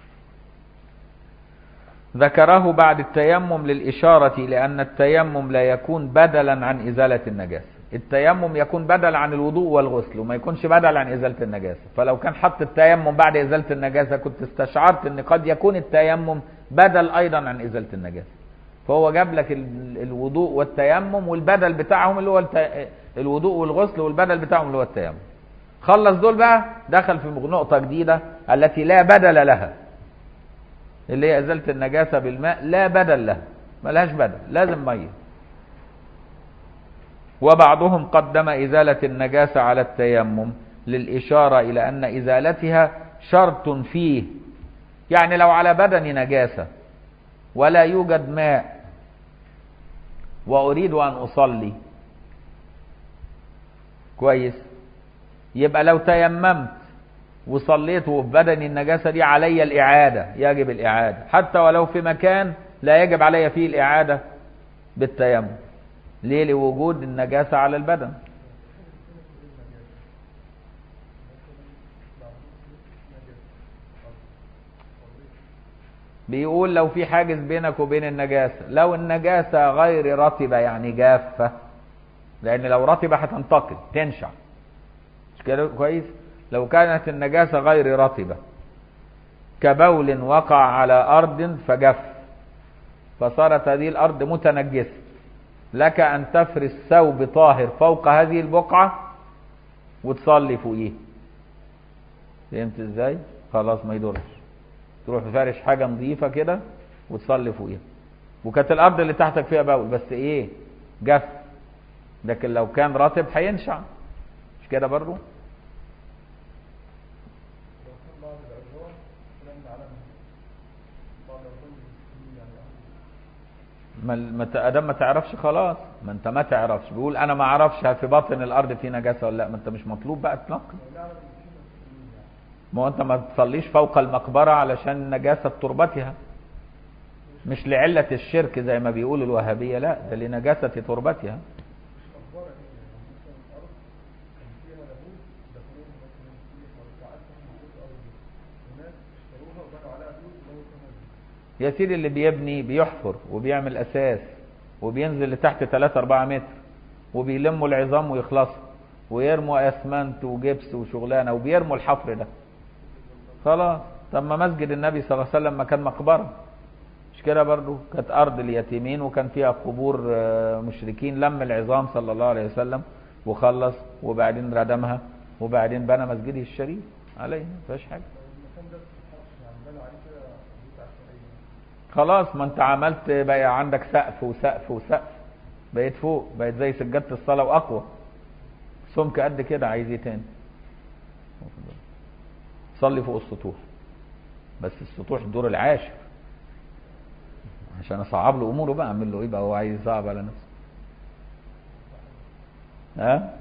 ذكره بعد التيمم للإشارة لأن التيمم لا يكون بدلا عن إزالة النجاسة التيمم يكون بدل عن الوضوء والغسل وما يكونش بدل عن إزالة النجاسة فلو كان حط التيمم بعد إزالة النجاسة كنت استشعرت أن قد يكون التيمم بدل أيضا عن إزالة النجاسة فهو جاب لك الوضوء والتيمم والبدل بتاعهم اللي هو الوضوء والغسل والبدل بتاعهم اللي هو التيمم خلص دول بقى دخل في نقطة جديدة التي لا بدل لها اللي هي ازاله النجاسه بالماء لا بدل لها ملهاش بدل لازم ميه وبعضهم قدم ازاله النجاسه على التيمم للاشاره الى ان ازالتها شرط فيه يعني لو على بدني نجاسه ولا يوجد ماء واريد ان اصلي كويس يبقى لو تيممت وصليت وفي بدني النجاسة دي علي الإعادة يجب الإعادة حتى ولو في مكان لا يجب علي فيه الإعادة بالتيمم ليه لوجود النجاسة على البدن بيقول لو في حاجز بينك وبين النجاسة لو النجاسة غير رطبة يعني جافة لأن لو رطبة هتنتقل تنشع مش كده كويس لو كانت النجاسة غير رطبة كبول وقع على أرض فجف فصارت هذه الأرض متنجسة لك أن تفرش ثوب طاهر فوق هذه البقعة وتصلي فوقيه فهمت ازاي؟ خلاص ما يضرش تروح فارش حاجة نظيفة كده وتصلي فوقيها وكانت الأرض اللي تحتك فيها بول بس إيه؟ جف لكن لو كان رطب هينشع مش كده برضه؟ ما ما ادام ما تعرفش خلاص ما انت ما تعرفش بيقول انا ما اعرفش في باطن الارض في نجاسه ولا لا ما انت مش مطلوب بقى تنقي ما هو انت ما تصليش فوق المقبره علشان نجاسه تربتها مش لعله الشرك زي ما بيقول الوهابيه لا ده لنجاسه تربتها يا سيدي اللي بيبني بيحفر وبيعمل اساس وبينزل لتحت 3 4 متر وبيلموا العظام ويخلصوا ويرموا اسمنت وجبس وشغلانه وبيرموا الحفر ده خلاص طب ما مسجد النبي صلى الله عليه وسلم ما كان مقبره مش كده برضو كانت ارض اليتيمين وكان فيها قبور مشركين لم العظام صلى الله عليه وسلم وخلص وبعدين ردمها وبعدين بنى مسجده الشريف عليه ما فيهاش حاجه خلاص ما انت عملت بقى عندك سقف وسقف وسقف بقيت فوق بقيت زي سجادة الصلاة وأقوى سمك قد كده عايز ايه تاني صلي فوق السطوح بس السطوح الدور العاشر عشان اصعب له اموره بقى اعمل له ايه بقى هو عايز يصعب على نفسه ها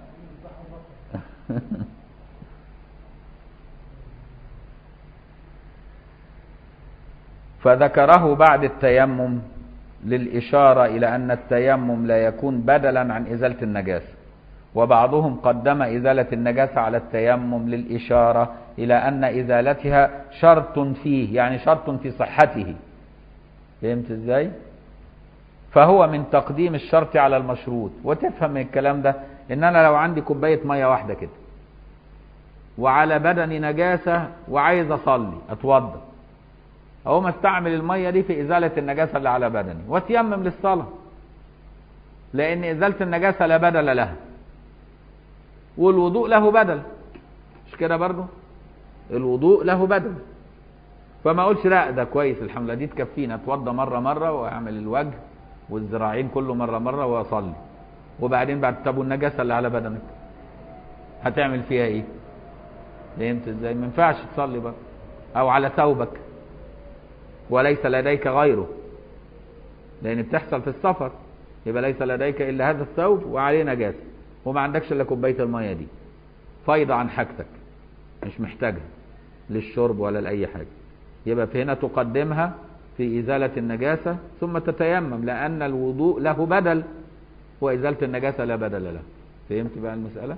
فذكره بعد التيمم للإشارة إلى أن التيمم لا يكون بدلا عن إزالة النجاسة وبعضهم قدم إزالة النجاسة على التيمم للإشارة إلى أن إزالتها شرط فيه يعني شرط في صحته فهمت إزاي؟ فهو من تقديم الشرط على المشروط وتفهم من الكلام ده إن أنا لو عندي كوباية مية واحدة كده وعلى بدني نجاسة وعايز أصلي أتوضأ اقوم استعمل الميه دي في ازاله النجاسه اللي على بدني واتيمم للصلاه لان ازاله النجاسه لا بدل لها والوضوء له بدل مش كده برضه الوضوء له بدل فما اقولش لا ده كويس الحمد لله دي تكفينا اتوضى مره مره واعمل الوجه والذراعين كله مره مره واصلي وبعدين بعد طب والنجاسه اللي على بدنك هتعمل فيها ايه فهمت ازاي ما ينفعش تصلي بقى او على ثوبك وليس لديك غيره لان بتحصل في السفر يبقى ليس لديك الا هذا الثوب وعليه نجاسه وما عندكش الا كوبايه الميه دي فايضه عن حاجتك مش محتاجها للشرب ولا لاي حاجه يبقى في هنا تقدمها في ازاله النجاسه ثم تتيمم لان الوضوء له بدل وازاله النجاسه لا بدل له فهمت بقى المساله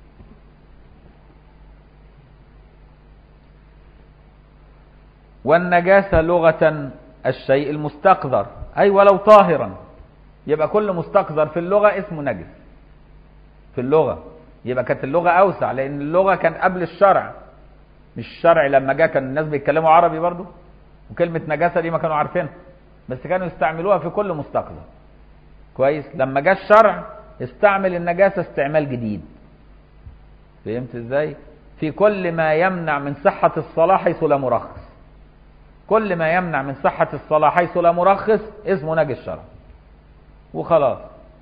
والنجاسة لغة الشيء المستقذر أي ولو طاهرا يبقى كل مستقذر في اللغة اسمه نجس في اللغة يبقى كانت اللغة أوسع لأن اللغة كان قبل الشرع مش الشرع لما جاء كان الناس بيتكلموا عربي برضو وكلمة نجاسة دي ما كانوا عارفينها بس كانوا يستعملوها في كل مستقذر كويس لما جاء الشرع استعمل النجاسة استعمال جديد فهمت ازاي في كل ما يمنع من صحة الصلاة حيث لا مرخص كل ما يمنع من صحة الصلاة حيث لا مرخص اسمه نجس شرع وخلاص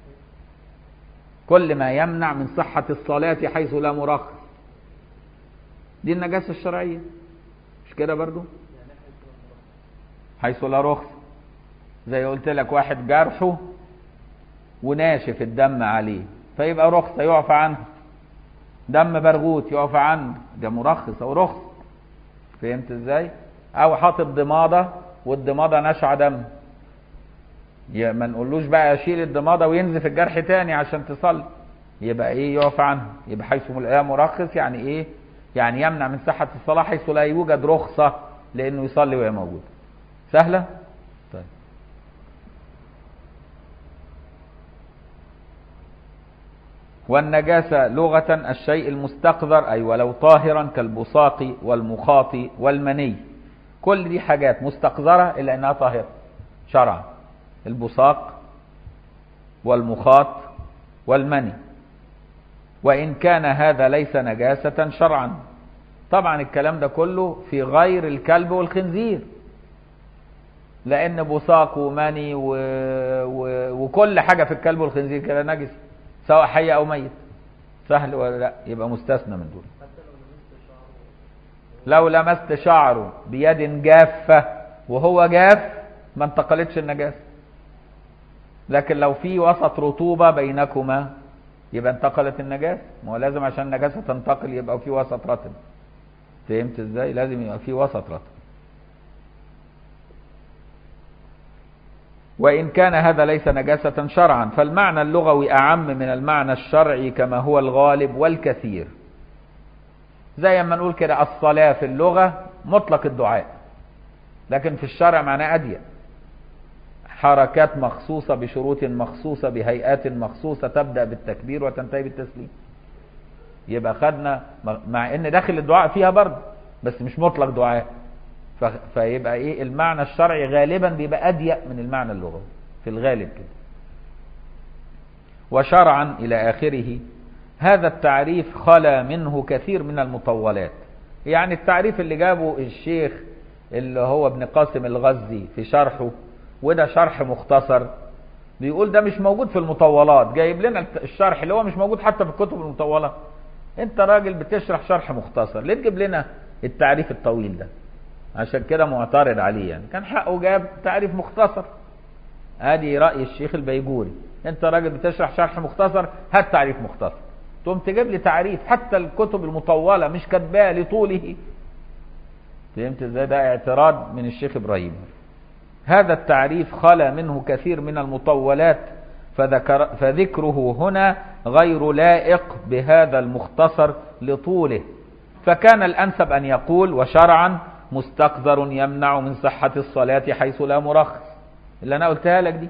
كل ما يمنع من صحة الصلاة حيث لا مرخص دي النجاسة الشرعية مش كده برضو حيث لا رخص زي قلت لك واحد جرحه وناشف الدم عليه فيبقى رخصة يعفى عنه دم برغوت يقف عنه ده مرخص او رخص فهمت ازاي او حاطط ضماده والضماده نشع دم يا ما نقولوش بقى يشيل الضماده وينزف الجرح تاني عشان تصلي يبقى ايه يقف عنه يبقى حيث الآية مرخص يعني ايه يعني يمنع من صحة الصلاة حيث لا يوجد رخصة لانه يصلي وهي موجودة سهلة طيب والنجاسة لغة الشيء المستقذر أي ولو طاهرا كالبصاق والمخاط والمني كل دي حاجات مستقذرة إلا أنها طاهرة شرعا البصاق والمخاط والمني وإن كان هذا ليس نجاسة شرعا طبعا الكلام ده كله في غير الكلب والخنزير لأن بصاق ومني و... و... وكل حاجة في الكلب والخنزير كده نجس سواء حي أو ميت سهل ولا لا يبقى مستثنى من دول لو لمست شعره بيد جافة وهو جاف ما انتقلتش النجاسة لكن لو في وسط رطوبة بينكما يبقى انتقلت النجاسة ما هو لازم عشان النجاسة تنتقل يبقى في وسط رطب فهمت ازاي لازم يبقى في وسط رطب وإن كان هذا ليس نجاسة شرعا فالمعنى اللغوي أعم من المعنى الشرعي كما هو الغالب والكثير زي ما نقول كده الصلاة في اللغة مطلق الدعاء لكن في الشرع معناه أضيق حركات مخصوصة بشروط مخصوصة بهيئات مخصوصة تبدأ بالتكبير وتنتهي بالتسليم يبقى خدنا مع ان داخل الدعاء فيها برضه بس مش مطلق دعاء فيبقى ايه المعنى الشرعي غالبا بيبقى اضيق من المعنى اللغوي في الغالب كده وشرعا الى اخره هذا التعريف خلا منه كثير من المطولات يعني التعريف اللي جابه الشيخ اللي هو ابن قاسم الغزي في شرحه وده شرح مختصر بيقول ده مش موجود في المطولات جايب لنا الشرح اللي هو مش موجود حتى في الكتب المطولة انت راجل بتشرح شرح مختصر ليه تجيب لنا التعريف الطويل ده عشان كده معترض عليه يعني كان حقه جاب تعريف مختصر ادي رأي الشيخ البيجوري انت راجل بتشرح شرح مختصر هات تعريف مختصر تقوم تجيب لي تعريف حتى الكتب المطولة مش كاتباه لطوله فهمت ازاي ده اعتراض من الشيخ ابراهيم هذا التعريف خلا منه كثير من المطولات فذكر فذكره هنا غير لائق بهذا المختصر لطوله فكان الأنسب أن يقول وشرعا مستقذر يمنع من صحة الصلاة حيث لا مرخص اللي أنا قلتها لك دي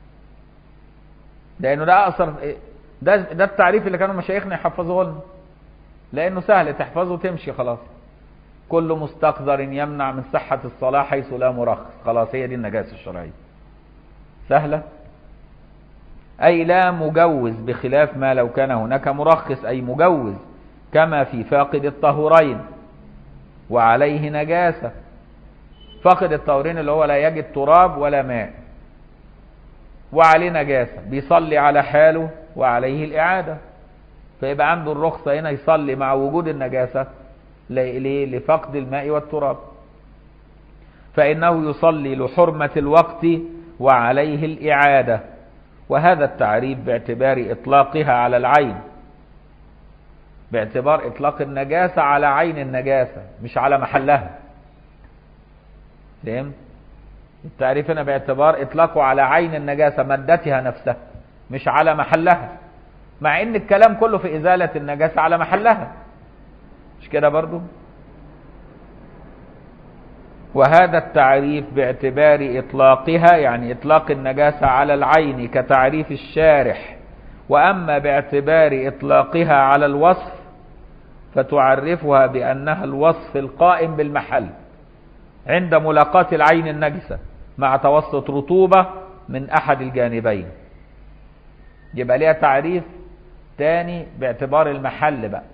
لأنه ده أقصر ده, ده التعريف اللي كانوا مشايخنا يحفظوه لنا لأنه سهل تحفظه تمشي خلاص كل مستقذر يمنع من صحة الصلاة حيث لا مرخص خلاص هي دي النجاسة الشرعية سهلة أي لا مجوز بخلاف ما لو كان هناك مرخص أي مجوز كما في فاقد الطهورين وعليه نجاسة فاقد الطهورين اللي هو لا يجد تراب ولا ماء وعليه نجاسة بيصلي على حاله وعليه الإعادة فيبقى عنده الرخصة هنا يصلي مع وجود النجاسة ليه؟ لفقد الماء والتراب فإنه يصلي لحرمة الوقت وعليه الإعادة وهذا التعريف باعتبار إطلاقها على العين باعتبار إطلاق النجاسة على عين النجاسة مش على محلها فهمت؟ التعريف هنا باعتبار إطلاقه على عين النجاسة مادتها نفسها مش على محلها مع ان الكلام كله في إزالة النجاسة على محلها مش كده برضو وهذا التعريف باعتبار إطلاقها يعني إطلاق النجاسة على العين كتعريف الشارح وأما باعتبار إطلاقها على الوصف فتعرفها بأنها الوصف القائم بالمحل عند ملاقاة العين النجسة مع توسط رطوبة من أحد الجانبين يبقى ليها تعريف تاني باعتبار المحل بقى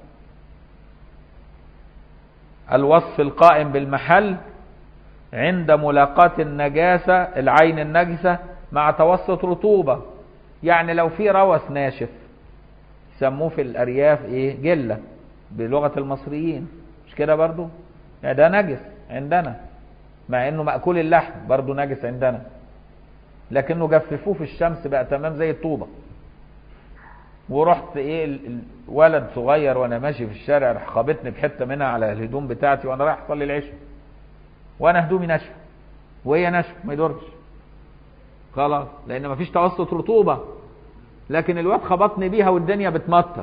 الوصف القائم بالمحل عند ملاقاة النجاسة العين النجسة مع توسط رطوبة يعني لو في روث ناشف يسموه في الأرياف إيه جلة بلغة المصريين مش كده برضو يعني ده نجس عندنا مع انه مأكول اللحم برضو نجس عندنا لكنه جففوه في الشمس بقى تمام زي الطوبة ورحت ايه ال- ال- ولد صغير وانا ماشي في الشارع راح خابطني بحته منها على الهدوم بتاعتي وانا رايح اصلي العشاء وانا هدومي ناشفه وهي ناشفه ما يضرش خلاص لان مفيش توسط رطوبه لكن الواد خبطني بيها والدنيا بتمطر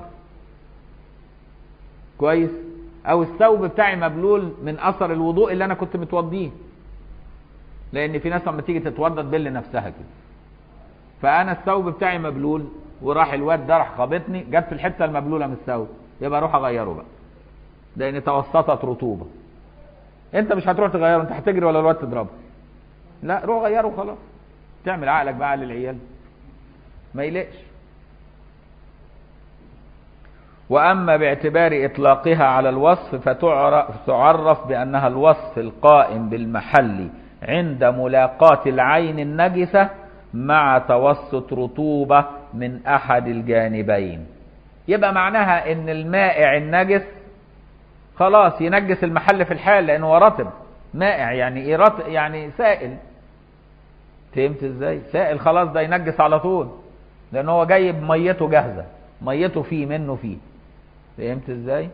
كويس او الثوب بتاعي مبلول من اثر الوضوء اللي انا كنت متوضيه لان في ناس لما تيجي تتوضى تبل نفسها كده فانا الثوب بتاعي مبلول وراح الواد ده راح خابطني جت في الحته المبلوله من الثوب يبقى اروح اغيره بقى لان توسطت رطوبه انت مش هتروح تغيره انت هتجري ولا الواد تضربه لا روح غيره خلاص تعمل عقلك بقى على العيال ما يلقش وأما باعتبار إطلاقها على الوصف فتعرف بأنها الوصف القائم بالمحل عند ملاقاة العين النجسة مع توسط رطوبة من أحد الجانبين يبقى معناها ان المائع النجس خلاص ينجس المحل في الحال لانه هو رطب مائع يعني ايه رطب يعني سائل فهمت ازاي سائل خلاص ده ينجس على طول لان هو جايب ميته جاهزه ميته فيه منه فيه فهمت ازاي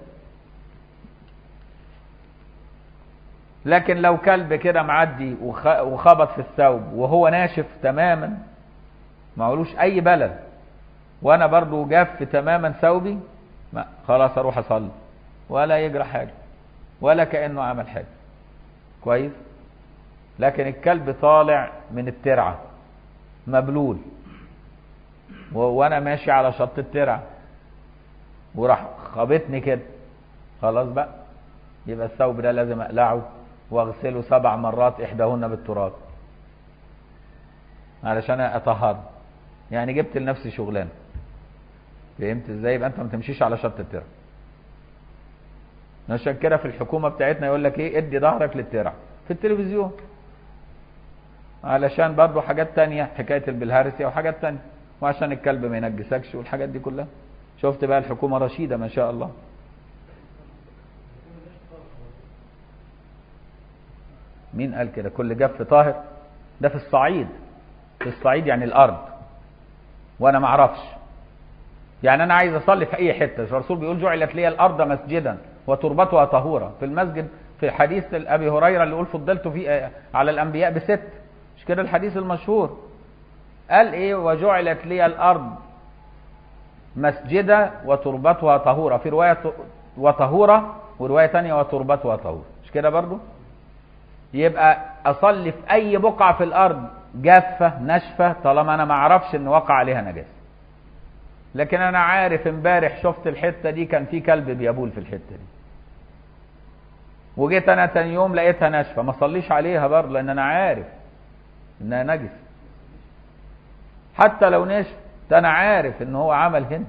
لكن لو كلب كده معدي وخ- وخبط في الثوب وهو ناشف تماما ما علوش اي بلد وانا برضو جاف تماما ثوبي ما خلاص اروح اصلي ولا يجرى حاجه ولا كانه عمل حاجه كويس لكن الكلب طالع من الترعه مبلول و- وانا ماشي على شط الترعه وراح خابطني كده خلاص بقى يبقى الثوب ده لازم اقلعه واغسله سبع مرات احداهن بالتراب علشان اطهر يعني جبت لنفسي شغلانه فهمت ازاي يبقى انت ما تمشيش على شط الترع عشان كده في الحكومه بتاعتنا يقول لك ايه ادي ظهرك للترع في التلفزيون علشان برضو حاجات تانية حكايه البلهارسيا وحاجات تانية وعشان الكلب ما ينجسكش والحاجات دي كلها شفت بقى الحكومه رشيده ما شاء الله مين قال كده كل جف طاهر ده في الصعيد في الصعيد يعني الارض وانا ما اعرفش يعني انا عايز اصلي في اي حته الرسول بيقول جعلت لي الارض مسجدا وتربتها طهورا في المسجد في حديث ابي هريره اللي يقول فضلت في على الانبياء بست مش كده الحديث المشهور قال ايه وجعلت لي الارض مسجدا وتربتها طهورا في روايه وطهورا وروايه ثانيه وتربتها طهورا مش كده برضو يبقى اصلي في اي بقعه في الارض جافه ناشفه طالما انا ما اعرفش ان وقع عليها نجاسه لكن انا عارف امبارح شفت الحته دي كان في كلب بيبول في الحته دي وجيت انا تاني يوم لقيتها ناشفه ما اصليش عليها برضه لان انا عارف انها نجس حتى لو نشف انا عارف ان هو عمل هنا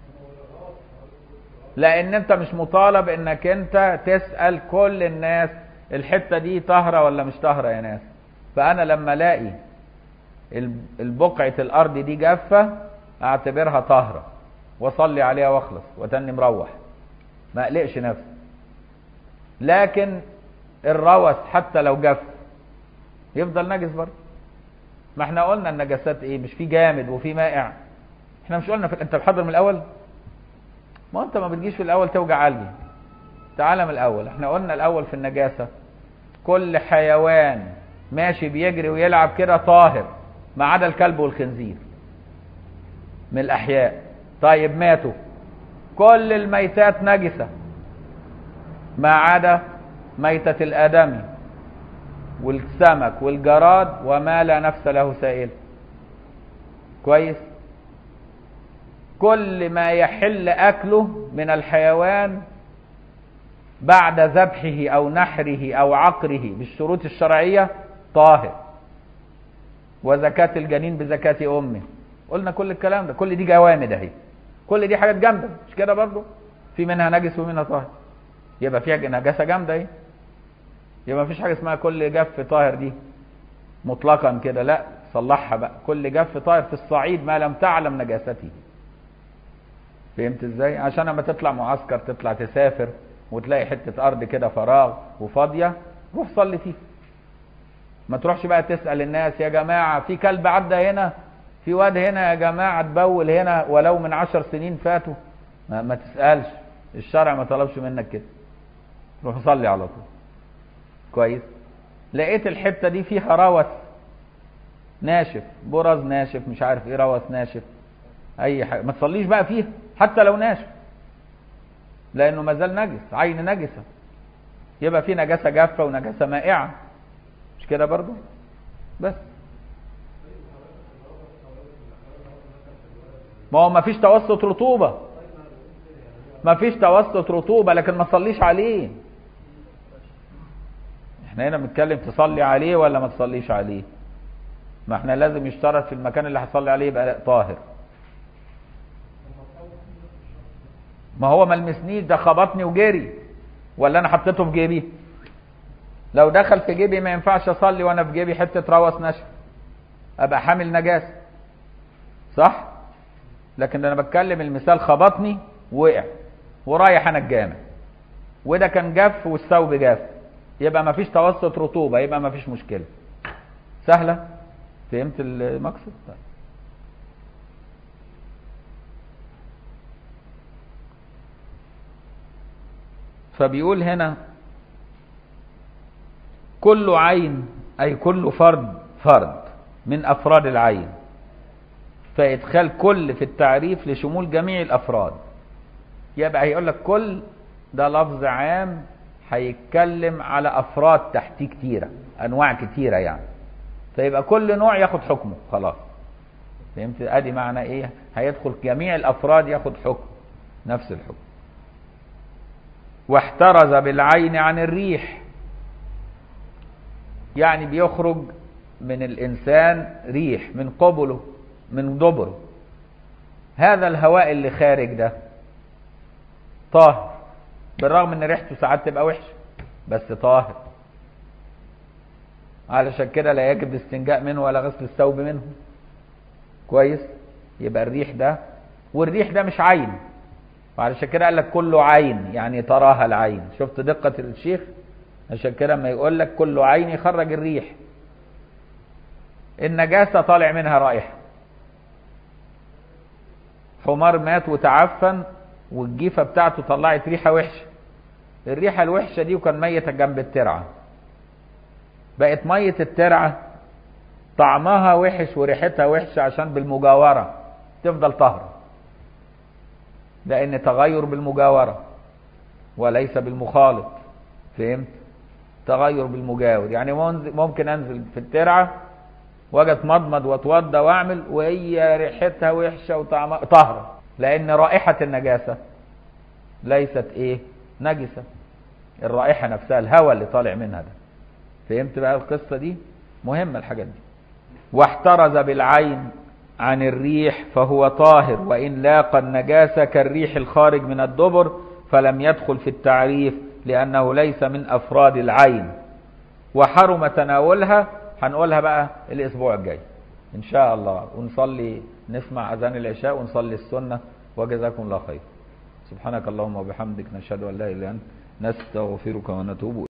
لان انت مش مطالب انك انت تسال كل الناس الحته دي طاهره ولا مش طاهره يا ناس فانا لما الاقي البقعه الارض دي جافه اعتبرها طاهره واصلي عليها واخلص وتاني مروح ما اقلقش نفسي لكن الروث حتى لو جف يفضل نجس برضه ما احنا قلنا النجاسات ايه مش في جامد وفي مائع احنا مش قلنا في... انت بتحضر من الاول ما انت ما بتجيش في الاول توجع قلبي تعالى من الاول احنا قلنا الاول في النجاسه كل حيوان ماشي بيجري ويلعب كده طاهر ما عدا الكلب والخنزير من الاحياء طيب ماتوا كل الميتات نجسه ما عدا ميتة الآدمي والسمك والجراد وما لا نفس له سائل كويس كل ما يحل أكله من الحيوان بعد ذبحه أو نحره أو عقره بالشروط الشرعية طاهر وزكاة الجنين بزكاة أمه قلنا كل الكلام ده كل دي جوامد اهي كل دي حاجات جامدة مش كده برضو في منها نجس ومنها طاهر يبقى فيها نجاسة جامدة اهي يبقى مفيش حاجة اسمها كل جف طاهر دي مطلقا كده لا صلحها بقى كل جف طاهر في الصعيد ما لم تعلم نجاسته فهمت ازاي عشان لما تطلع معسكر تطلع تسافر وتلاقي حتة ارض كده فراغ وفاضية روح صلي فيه ما تروحش بقى تسأل الناس يا جماعة في كلب عدى هنا في واد هنا يا جماعة تبول هنا ولو من عشر سنين فاتوا ما, ما تسألش الشرع ما طلبش منك كده روح صلي على طول كويس لقيت الحتة دي فيها روث ناشف برز ناشف مش عارف ايه روث ناشف اي حاجة ما تصليش بقى فيها حتى لو ناشف لانه ما زال نجس عين نجسة يبقى في نجاسة جافة ونجاسة مائعة مش كده برضو بس ما هو ما فيش توسط رطوبة ما فيش توسط رطوبة لكن ما تصليش عليه احنا هنا بنتكلم تصلي عليه ولا ما تصليش عليه ما احنا لازم يشترط في المكان اللي هتصلي عليه يبقى طاهر ما هو ما لمسنيش ده خبطني وجري ولا انا حطيته في جيبي لو دخل في جيبي ما ينفعش اصلي وانا في جيبي حته روث نشف ابقى حامل نجاسه صح لكن انا بتكلم المثال خبطني وقع ورايح انا الجامع وده كان جاف والثوب جاف يبقى ما فيش توسط رطوبه يبقى ما فيش مشكله سهله فهمت المقصد طيب. فبيقول هنا كل عين أي كل فرد فرد من أفراد العين فإدخال كل في التعريف لشمول جميع الأفراد يبقى هيقول لك كل ده لفظ عام هيتكلم على أفراد تحتيه كتيرة أنواع كتيرة يعني فيبقى كل نوع ياخد حكمه خلاص فهمت ادي معنى ايه هيدخل جميع الافراد ياخد حكم نفس الحكم واحترز بالعين عن الريح يعني بيخرج من الانسان ريح من قبله من دبره هذا الهواء اللي خارج ده طاهر بالرغم ان ريحته ساعات تبقى وحشه بس طاهر علشان كده لا يجب الاستنجاء منه ولا غسل الثوب منه كويس يبقى الريح ده والريح ده مش عين وعلشان كده قال لك كله عين يعني تراها العين شفت دقة الشيخ عشان كده لما يقول لك كله عين يخرج الريح النجاسة طالع منها رائحة حمار مات وتعفن والجيفة بتاعته طلعت ريحة وحشة الريحة الوحشة دي وكان ميتة جنب الترعة بقت مية الترعة طعمها وحش وريحتها وحشة عشان بالمجاورة تفضل طهرة لأن تغير بالمجاورة وليس بالمخالط فهمت تغير بالمجاور يعني ممكن أنزل في الترعة واجي اتمضمض واتوضى واعمل وهي ريحتها وحشه وطعمها طهره لان رائحه النجاسه ليست ايه نجسه الرائحه نفسها الهواء اللي طالع منها ده فهمت بقى القصه دي مهمه الحاجات دي واحترز بالعين عن الريح فهو طاهر وان لاقى النجاسه كالريح الخارج من الدبر فلم يدخل في التعريف لانه ليس من افراد العين وحرم تناولها هنقولها بقى الاسبوع الجاي ان شاء الله ونصلي نسمع اذان العشاء ونصلي السنه وجزاكم الله خير سبحانك اللهم وبحمدك نشهد ان لا اله الا انت نستغفرك ونتوب